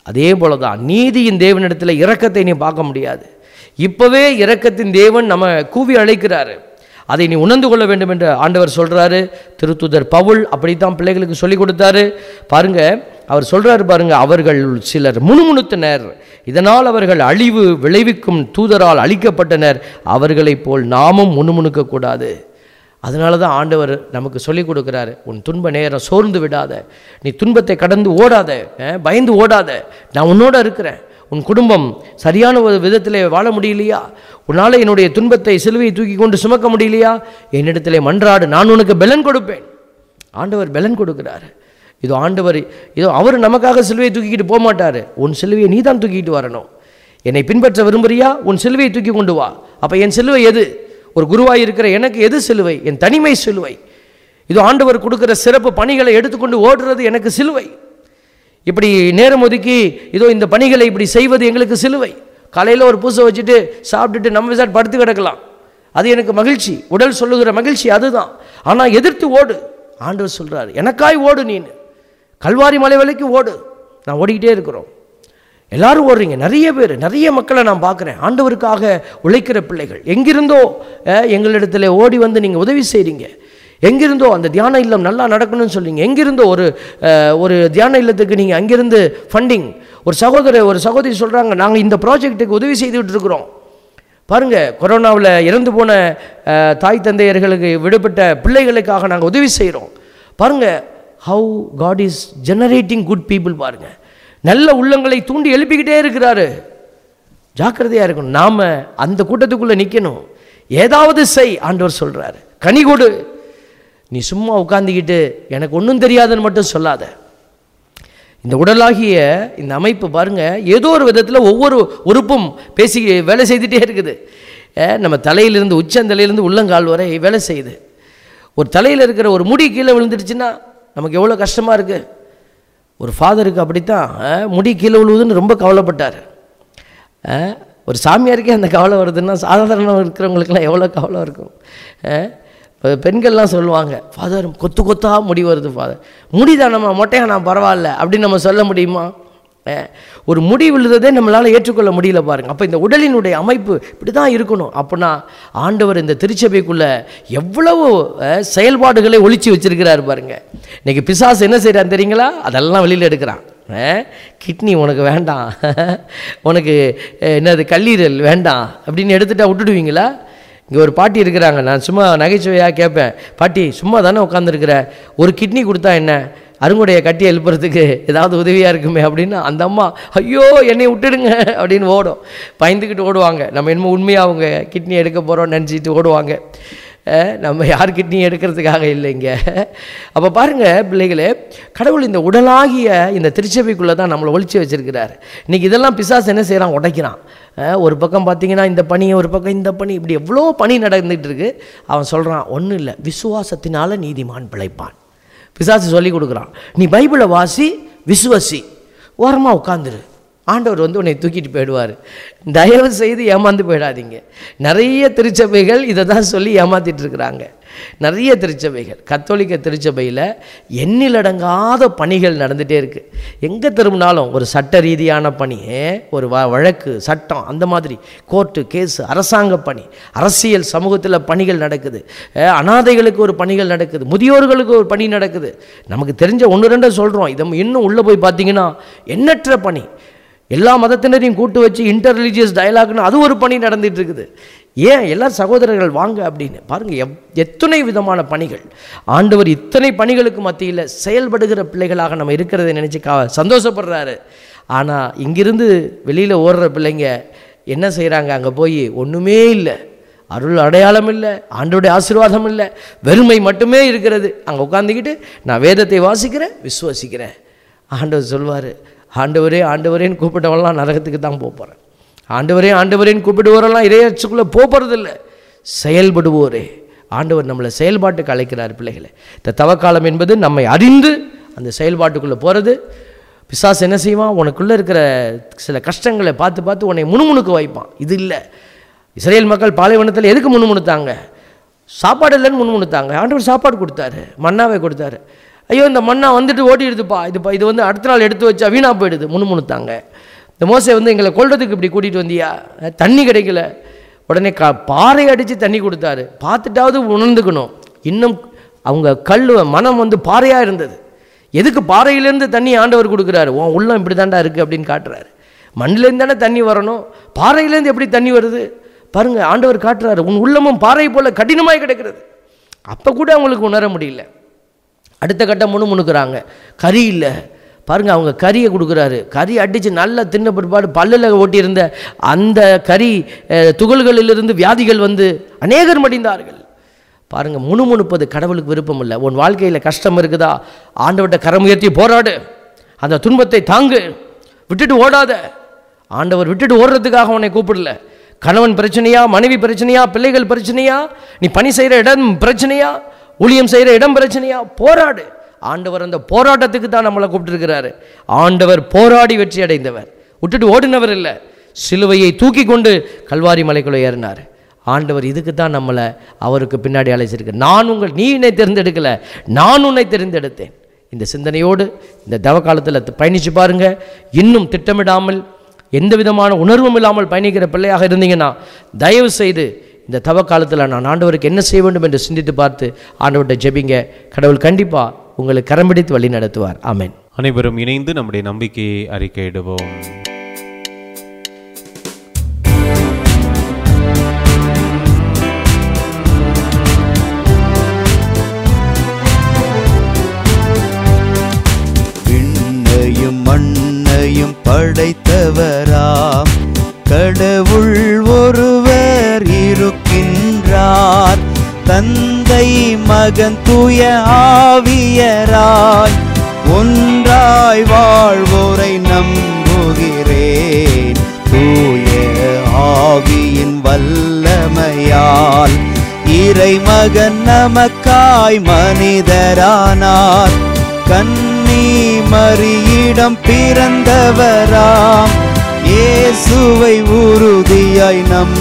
அதே போல தான் நீதியின் தேவனிடத்தில் இரக்கத்தை நீ பார்க்க முடியாது இப்போவே இரக்கத்தின் தேவன் நம்ம கூவி அழைக்கிறாரு அதை நீ உணர்ந்து கொள்ள வேண்டும் என்று ஆண்டவர் சொல்றாரு திருத்துதர் பவுல் அப்படித்தான் பிள்ளைகளுக்கு சொல்லி கொடுத்தாரு பாருங்க அவர் சொல்றாரு பாருங்க அவர்கள் சிலர் முணுமுணுத்தனர் இதனால் அவர்கள் அழிவு விளைவிக்கும் தூதரால் அழிக்கப்பட்டனர் அவர்களைப் போல் நாமும் முணுமுணுக்க கூடாது அதனால தான் ஆண்டவர் நமக்கு சொல்லி கொடுக்குறாரு உன் துன்ப நேரம் சோர்ந்து விடாத நீ துன்பத்தை கடந்து ஓடாத அஹ், பயந்து ஓடாத நான் உன்னோட இருக்கிறேன் உன் குடும்பம் சரியான ஒரு விதத்தில் வாழ முடியலையா உன்னால் என்னுடைய துன்பத்தை சிலுவையை தூக்கி கொண்டு சுமக்க முடியலையா என்னிடத்திலே மன்றாடு நான் உனக்கு பெலன் கொடுப்பேன் ஆண்டவர் பெலன் கொடுக்குறாரு இதோ ஆண்டவர் இதோ அவர் நமக்காக சிலுவையை தூக்கிக்கிட்டு போக மாட்டார் உன் சிலுவையை நீ தான் தூக்கிட்டு வரணும் என்னை பின்பற்ற விரும்புறியா உன் சிலுவையை தூக்கி கொண்டு வா அப்போ என் சிலுவை எது ஒரு குருவாய் இருக்கிற எனக்கு எது சிலுவை என் தனிமை சிலுவை இதோ ஆண்டவர் கொடுக்குற சிறப்பு பணிகளை எடுத்துக்கொண்டு ஓடுறது எனக்கு சிலுவை இப்படி நேரம் ஒதுக்கி இதோ இந்த பணிகளை இப்படி செய்வது எங்களுக்கு சிலுவை காலையில் ஒரு பூசை வச்சுட்டு சாப்பிட்டுட்டு நம்ம விசாட் படுத்து கிடக்கலாம் அது எனக்கு மகிழ்ச்சி உடல் சொல்லுகிற மகிழ்ச்சி அதுதான் ஆனால் எதிர்த்து ஓடு ஆண்டவர் சொல்றாரு எனக்காய் ஓடு நீனு கல்வாரி மலை வரைக்கும் ஓடு நான் ஓடிக்கிட்டே இருக்கிறோம் எல்லாரும் ஓடுறீங்க நிறைய பேர் நிறைய மக்களை நான் பார்க்குறேன் ஆண்டவருக்காக உழைக்கிற பிள்ளைகள் எங்கிருந்தோ அஹ், எங்களிடத்துல ஓடி வந்து நீங்கள் உதவி செய்கிறீங்க எங்கிருந்தோ அந்த தியான இல்லம் நல்லா நடக்கணும்னு சொல்றீங்க எங்கிருந்தோ ஒரு அஹ், ஒரு தியான இல்லத்துக்கு நீங்கள் அங்கிருந்து ஃபண்டிங் ஒரு சகோதரர் ஒரு சகோதரி சொல்கிறாங்க நாங்கள் இந்த ப்ராஜெக்ட்டுக்கு உதவி செய்துட்டு இருக்கிறோம் பாருங்க கொரோனாவில் இறந்து போன அஹ், தாய் தந்தையர்களுக்கு விடுபட்ட பிள்ளைகளுக்காக நாங்கள் உதவி செய்கிறோம் பாருங்க how God is generating good people பாருங்க நல்ல உள்ளங்களை தூண்டி எழுப்பிக்கிட்டே இருக்கிறாரு ஜாக்கிரதையா இருக்கணும் நாம அந்த கூட்டத்துக்குள்ள நிக்கணும் ஏதாவது செய் ஆண்டவர் சொல்றாரு கனி கொடு நீ சும்மா உட்கார்ந்துக்கிட்டு எனக்கு ஒன்றும் தெரியாதுன்னு மட்டும் சொல்லாத இந்த உடலாகிய இந்த அமைப்பு பாருங்க ஏதோ ஒரு விதத்தில் ஒவ்வொரு உறுப்பும் பேசி வேலை செய்துட்டே இருக்குது அஹ் நம்ம தலையிலிருந்து உச்சந்தலையிலிருந்து உள்ளங்கால் வரை வேலை செய்யுது ஒரு தலையில் இருக்கிற ஒரு முடி கீழே விழுந்துடுச்சுன்னா நமக்கு எவ்வளோ கஷ்டமாக இருக்குது ஒரு ஃபாதருக்கு அப்படித்தான் அஹ், முடி கீழே விழுவுதுன்னு ரொம்ப கவலைப்பட்டார் அஹ், ஒரு சாமியாருக்கே அந்த கவலை வருதுன்னா சாதாரண இருக்கிறவங்களுக்குலாம் எவ்வளோ கவலை இருக்கும் அஹ், இப்ப பெண்கள்லாம் சொல்லுவாங்க ஃபாதர் கொத்து கொத்தா முடி வருது ஃபாதர் முடி தானம்மா மொட்டையா நான் பரவாயில்ல அப்படின்னு நம்ம சொல்ல முடியுமா அஹ், ஒரு முடி விழுந்ததே நம்மளால் ஏற்றுக்கொள்ள முடியல பாருங்க அப்போ இந்த உடலினுடைய அமைப்பு இப்படி தான் இருக்கணும் அப்படின்னா ஆண்டவர் இந்த திருச்சபைக்குள்ள எவ்வளவு அஹ், செயல்பாடுகளை ஒழிச்சு வச்சிருக்கிறாரு பாருங்க இன்னைக்கு பிசாசு என்ன செய்கிறான் தெரியுங்களா அதெல்லாம் வெளியில் எடுக்கிறான் கிட்னி உனக்கு வேண்டாம் உனக்கு அஹ், என்னது கல்லீரல் வேண்டாம் அப்படின்னு எடுத்துட்டா விட்டுடுவீங்களா இங்கே ஒரு பாட்டி இருக்கிறாங்க நான் சும்மா நகைச்சுவையாக கேட்பேன் பாட்டி சும்மா தானே உட்காந்துருக்குற ஒரு கிட்னி கொடுத்தா என்ன அருங்குடைய கட்டி எழுப்புறதுக்கு ஏதாவது உதவியாக இருக்குமே அப்படின்னு அந்த அம்மா ஐயோ என்னை விட்டுடுங்க அப்படின்னு ஓடும் பயந்துக்கிட்டு ஓடுவாங்க நம்ம என்னமோ உண்மையாக அவங்க கிட்னி எடுக்க போகிறோம் நினச்சிட்டு ஓடுவாங்க அஹ் நம்ம யார் கிட்னி எடுக்கிறதுக்காக இல்லைங்க அப்போ பாருங்கள் பிள்ளைகளே கடவுள் இந்த உடலாகிய இந்த திருச்சபைக்குள்ளே தான் நம்மளை ஒழிச்சு வச்சிருக்கிறார் இன்னைக்கு இதெல்லாம் பிசாசு என்ன செய்கிறான் உடைக்கிறான் அஹ் ஒரு பக்கம் பார்த்தீங்கன்னா இந்த பணி ஒரு பக்கம் இந்த பணி இப்படி எவ்வளோ பணி நடந்துகிட்டு இருக்கு அவன் சொல்கிறான் ஒன்றும் இல்லை விசுவாசத்தினால நீதிமான் பிழைப்பான் பிசாசு சொல்லி கொடுக்குறான் நீ பைபிளை வாசி விசுவசி ஓரமாக உட்காந்துரு ஆண்டவர் வந்து உன்னை தூக்கிட்டு போயிடுவார் தயவு செய்து ஏமாந்து போயிடாதீங்க நிறைய திருச்சபைகள் இதை தான் சொல்லி ஏமாத்திட்டு இருக்கிறாங்க நிறைய திருச்சபைகள் கத்தோலிக்க திருச்சபையில் எண்ணிலடங்காத பணிகள் நடந்துகிட்டே இருக்குது எங்கே திரும்பினாலும் ஒரு சட்ட ரீதியான பணி ஒரு வ வழக்கு சட்டம் அந்த மாதிரி கோர்ட்டு கேஸு அரசாங்க பணி அரசியல் சமூகத்தில் பணிகள் நடக்குது அஹ் அனாதைகளுக்கு ஒரு பணிகள் நடக்குது முதியோர்களுக்கு ஒரு பணி நடக்குது நமக்கு தெரிஞ்ச ஒன்று ரெண்டை சொல்கிறோம் இதை இன்னும் உள்ளே போய் பார்த்தீங்கன்னா எண்ணற்ற பணி எல்லா மதத்தினரையும் கூட்டு வச்சு இன்டர் ரிலீஜியஸ் டயலாக்னு அது ஒரு பணி நடந்துட்டு இருக்குது ஏன் எல்லா சகோதரர்கள் வாங்க அப்படின்னு பாருங்க எவ் எத்தனை விதமான பணிகள் ஆண்டவர் இத்தனை பணிகளுக்கு மத்தியில் செயல்படுகிற பிள்ளைகளாக நம்ம இருக்கிறதை நினச்சி கா சந்தோஷப்படுறாரு ஆனால் இங்கிருந்து வெளியில் ஓடுற பிள்ளைங்க என்ன செய்கிறாங்க அங்கே போய் ஒன்றுமே இல்லை அருள் அடையாளம் இல்லை ஆண்டோடைய ஆசீர்வாதம் இல்லை வெறுமை மட்டுமே இருக்கிறது அங்கே உட்காந்துக்கிட்டு நான் வேதத்தை வாசிக்கிறேன் விசுவசிக்கிறேன் ஆண்டவர் சொல்வார் ஆண்டவரே ஆண்டவரேன்னு கூப்பிட்டவெல்லாம் நரகத்துக்கு தான் போக போகிறேன் ஆண்டவரே ஆண்டவரேன்னு கூப்பிடுவோரெல்லாம் இறையச்சுக்குள்ளே போகிறதில்ல செயல்படுவோரே ஆண்டவர் நம்மளை செயல்பாட்டுக்கு அழைக்கிறார் பிள்ளைகளை இந்த தவக்காலம் என்பது நம்மை அறிந்து அந்த செயல்பாட்டுக்குள்ளே போகிறது பிசாசு என்ன செய்வான் உனக்குள்ளே இருக்கிற சில கஷ்டங்களை பார்த்து பார்த்து உன்னை முணுமுணுக்க வைப்பான் இது இல்லை இஸ்ரேல் மக்கள் பாலைவனத்தில் எதுக்கு முணுமுணுத்தாங்க சாப்பாடு இல்லைன்னு முணுமுணுத்தாங்க ஆண்டவர் சாப்பாடு கொடுத்தாரு மன்னாவை கொடுத்தாரு ஐயோ இந்த மண்ணா வந்துட்டு ஓடிடுதுப்பா இது இது வந்து அடுத்த நாள் எடுத்து வச்சா வீணாக போயிடுது முணுமுணுத்தாங்க இந்த மோசை வந்து எங்களை கொல்றதுக்கு இப்படி கூட்டிகிட்டு வந்தியா அஹ், தண்ணி கிடைக்கல உடனே க பாறை அடித்து தண்ணி கொடுத்தாரு பார்த்துட்டாவது உணர்ந்துக்கணும் இன்னும் அவங்க கல் மனம் வந்து பாறையாக இருந்தது எதுக்கு பாறையிலேருந்து தண்ணி ஆண்டவர் கொடுக்குறாரு உன் உள்ளம் இப்படி தாண்டா இருக்குது அப்படின்னு காட்டுறாரு மண்ணிலேருந்து தானே தண்ணி வரணும் பாறையிலேருந்து எப்படி தண்ணி வருது பாருங்க ஆண்டவர் காட்டுறாரு உன் உள்ளமும் பாறை போல கடினமாய் கிடக்கிறது அப்போ கூட அவங்களுக்கு உணர முடியல அடுத்த கட்டம் முணு முணுக்குறாங்க கறி இல்லை பாருங்க அவங்க கறியை கொடுக்குறாரு கறி அடித்து நல்லா தின்ன பிற்பாடு பல்லில் ஓட்டியிருந்த அந்த கறி அஹ், துகள்களிலிருந்து வியாதிகள் வந்து அநேகர் மடிந்தார்கள் பாருங்க முணுமுணுப்பது கடவுளுக்கு விருப்பம் இல்லை உன் வாழ்க்கையில் கஷ்டம் இருக்குதா ஆண்டவர்கிட்ட கரம் உயர்த்தி போராடு அந்த துன்பத்தை தாங்கு விட்டுட்டு ஓடாத ஆண்டவர் விட்டுட்டு ஓடுறதுக்காக உன்னை கூப்பிடல கணவன் பிரச்சனையா மனைவி பிரச்சனையா பிள்ளைகள் பிரச்சனையா நீ பணி செய்கிற இடம் பிரச்சனையா ஊழியம் செய்கிற இடம் பிரச்சனையா போராடு ஆண்டவர் அந்த போராட்டத்துக்கு தான் நம்மளை கூப்பிட்டுருக்கிறாரு ஆண்டவர் போராடி வெற்றி அடைந்தவர் விட்டுட்டு ஓடினவர் இல்லை சிலுவையை தூக்கி கொண்டு கல்வாரி மலைக்குள்ள ஏறினார் ஆண்டவர் இதுக்கு தான் நம்மளை அவருக்கு பின்னாடி அழைச்சிருக்கு நான் உங்கள் நீ என்னை தேர்ந்தெடுக்கல நான் உன்னை தேர்ந்தெடுத்தேன் இந்த சிந்தனையோடு இந்த தவ காலத்தில் பயணிச்சு பாருங்க இன்னும் திட்டமிடாமல் எந்த விதமான உணர்வும் இல்லாமல் பயணிக்கிற பிள்ளையாக இருந்தீங்கன்னா தயவு செய்து இந்த தவ காலத்தில் நான் ஆண்டவருக்கு என்ன செய்ய வேண்டும் என்று சிந்தித்து பார்த்து ஆண்டவர்கிட்ட ஜெபிங்க கடவுள் கண்டிப்பாக உங்களுக்கு கரம் பிடித்து வழி நடத்துவார் ஆமென் அனைவரும் இணைந்து நம்முடைய நம்பிக்கையை அறிக்கையிடுவோம் விண்ணையும் மண்ணையும் படைத்தவராம் கடவுள் ஒருவர் இருக்கின்றார் தந்தை மகன் தூய ஆவியராய் ஒன்றாய் வாழ்வோரை நம்புகிறேன் தூய ஆவியின் வல்லமையால் இறைமகன் நமக்காய் மனிதரானார் கன்னி மரியிடம் பிறந்தவராம் இயேசுவை உறுதியாய்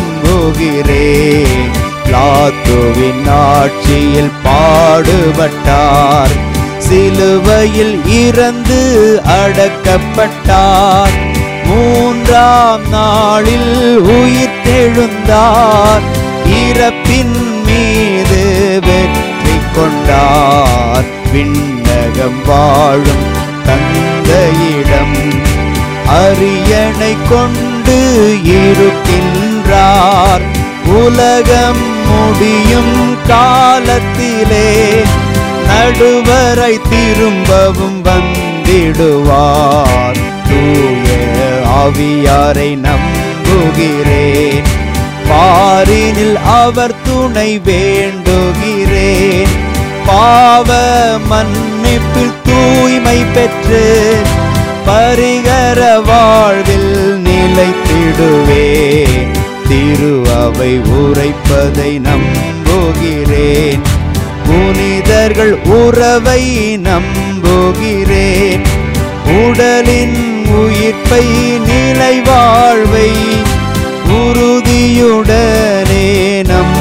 நம்புகிறேன் லாத்துவின் ஆட்சியில் பாடுபட்டார் சிலுவையில் இறந்து அடக்கப்பட்டார் மூன்றாம் நாளில் உயிர் தெழுந்தார் இறப்பின் மீது வெற்றி கொண்டார் விண்ணகம் வாழும் தந்தையிடம் அரியணை கொண்டு இருக்கின்றார் உலகம் முடியும் காலத்திலே நடுவரை திரும்பவும் வந்திடுவார் தூய ஆவியாரை நம்புகிறேன் பாரினில் அவர் துணை வேண்டுகிறேன் பாவ மன்னிப்பில் தூய்மை பெற்று பரிகர வாழ்வில் நிலைத்திடுவேன் திரு அவை உரைப்பதை நம்புகிறேன் புனிதர்கள் உறவை நம்புகிறேன் உடலின் உயிர்ப்பை நிலை வாழ்வை உறுதியுடனே நம்புகிறேன்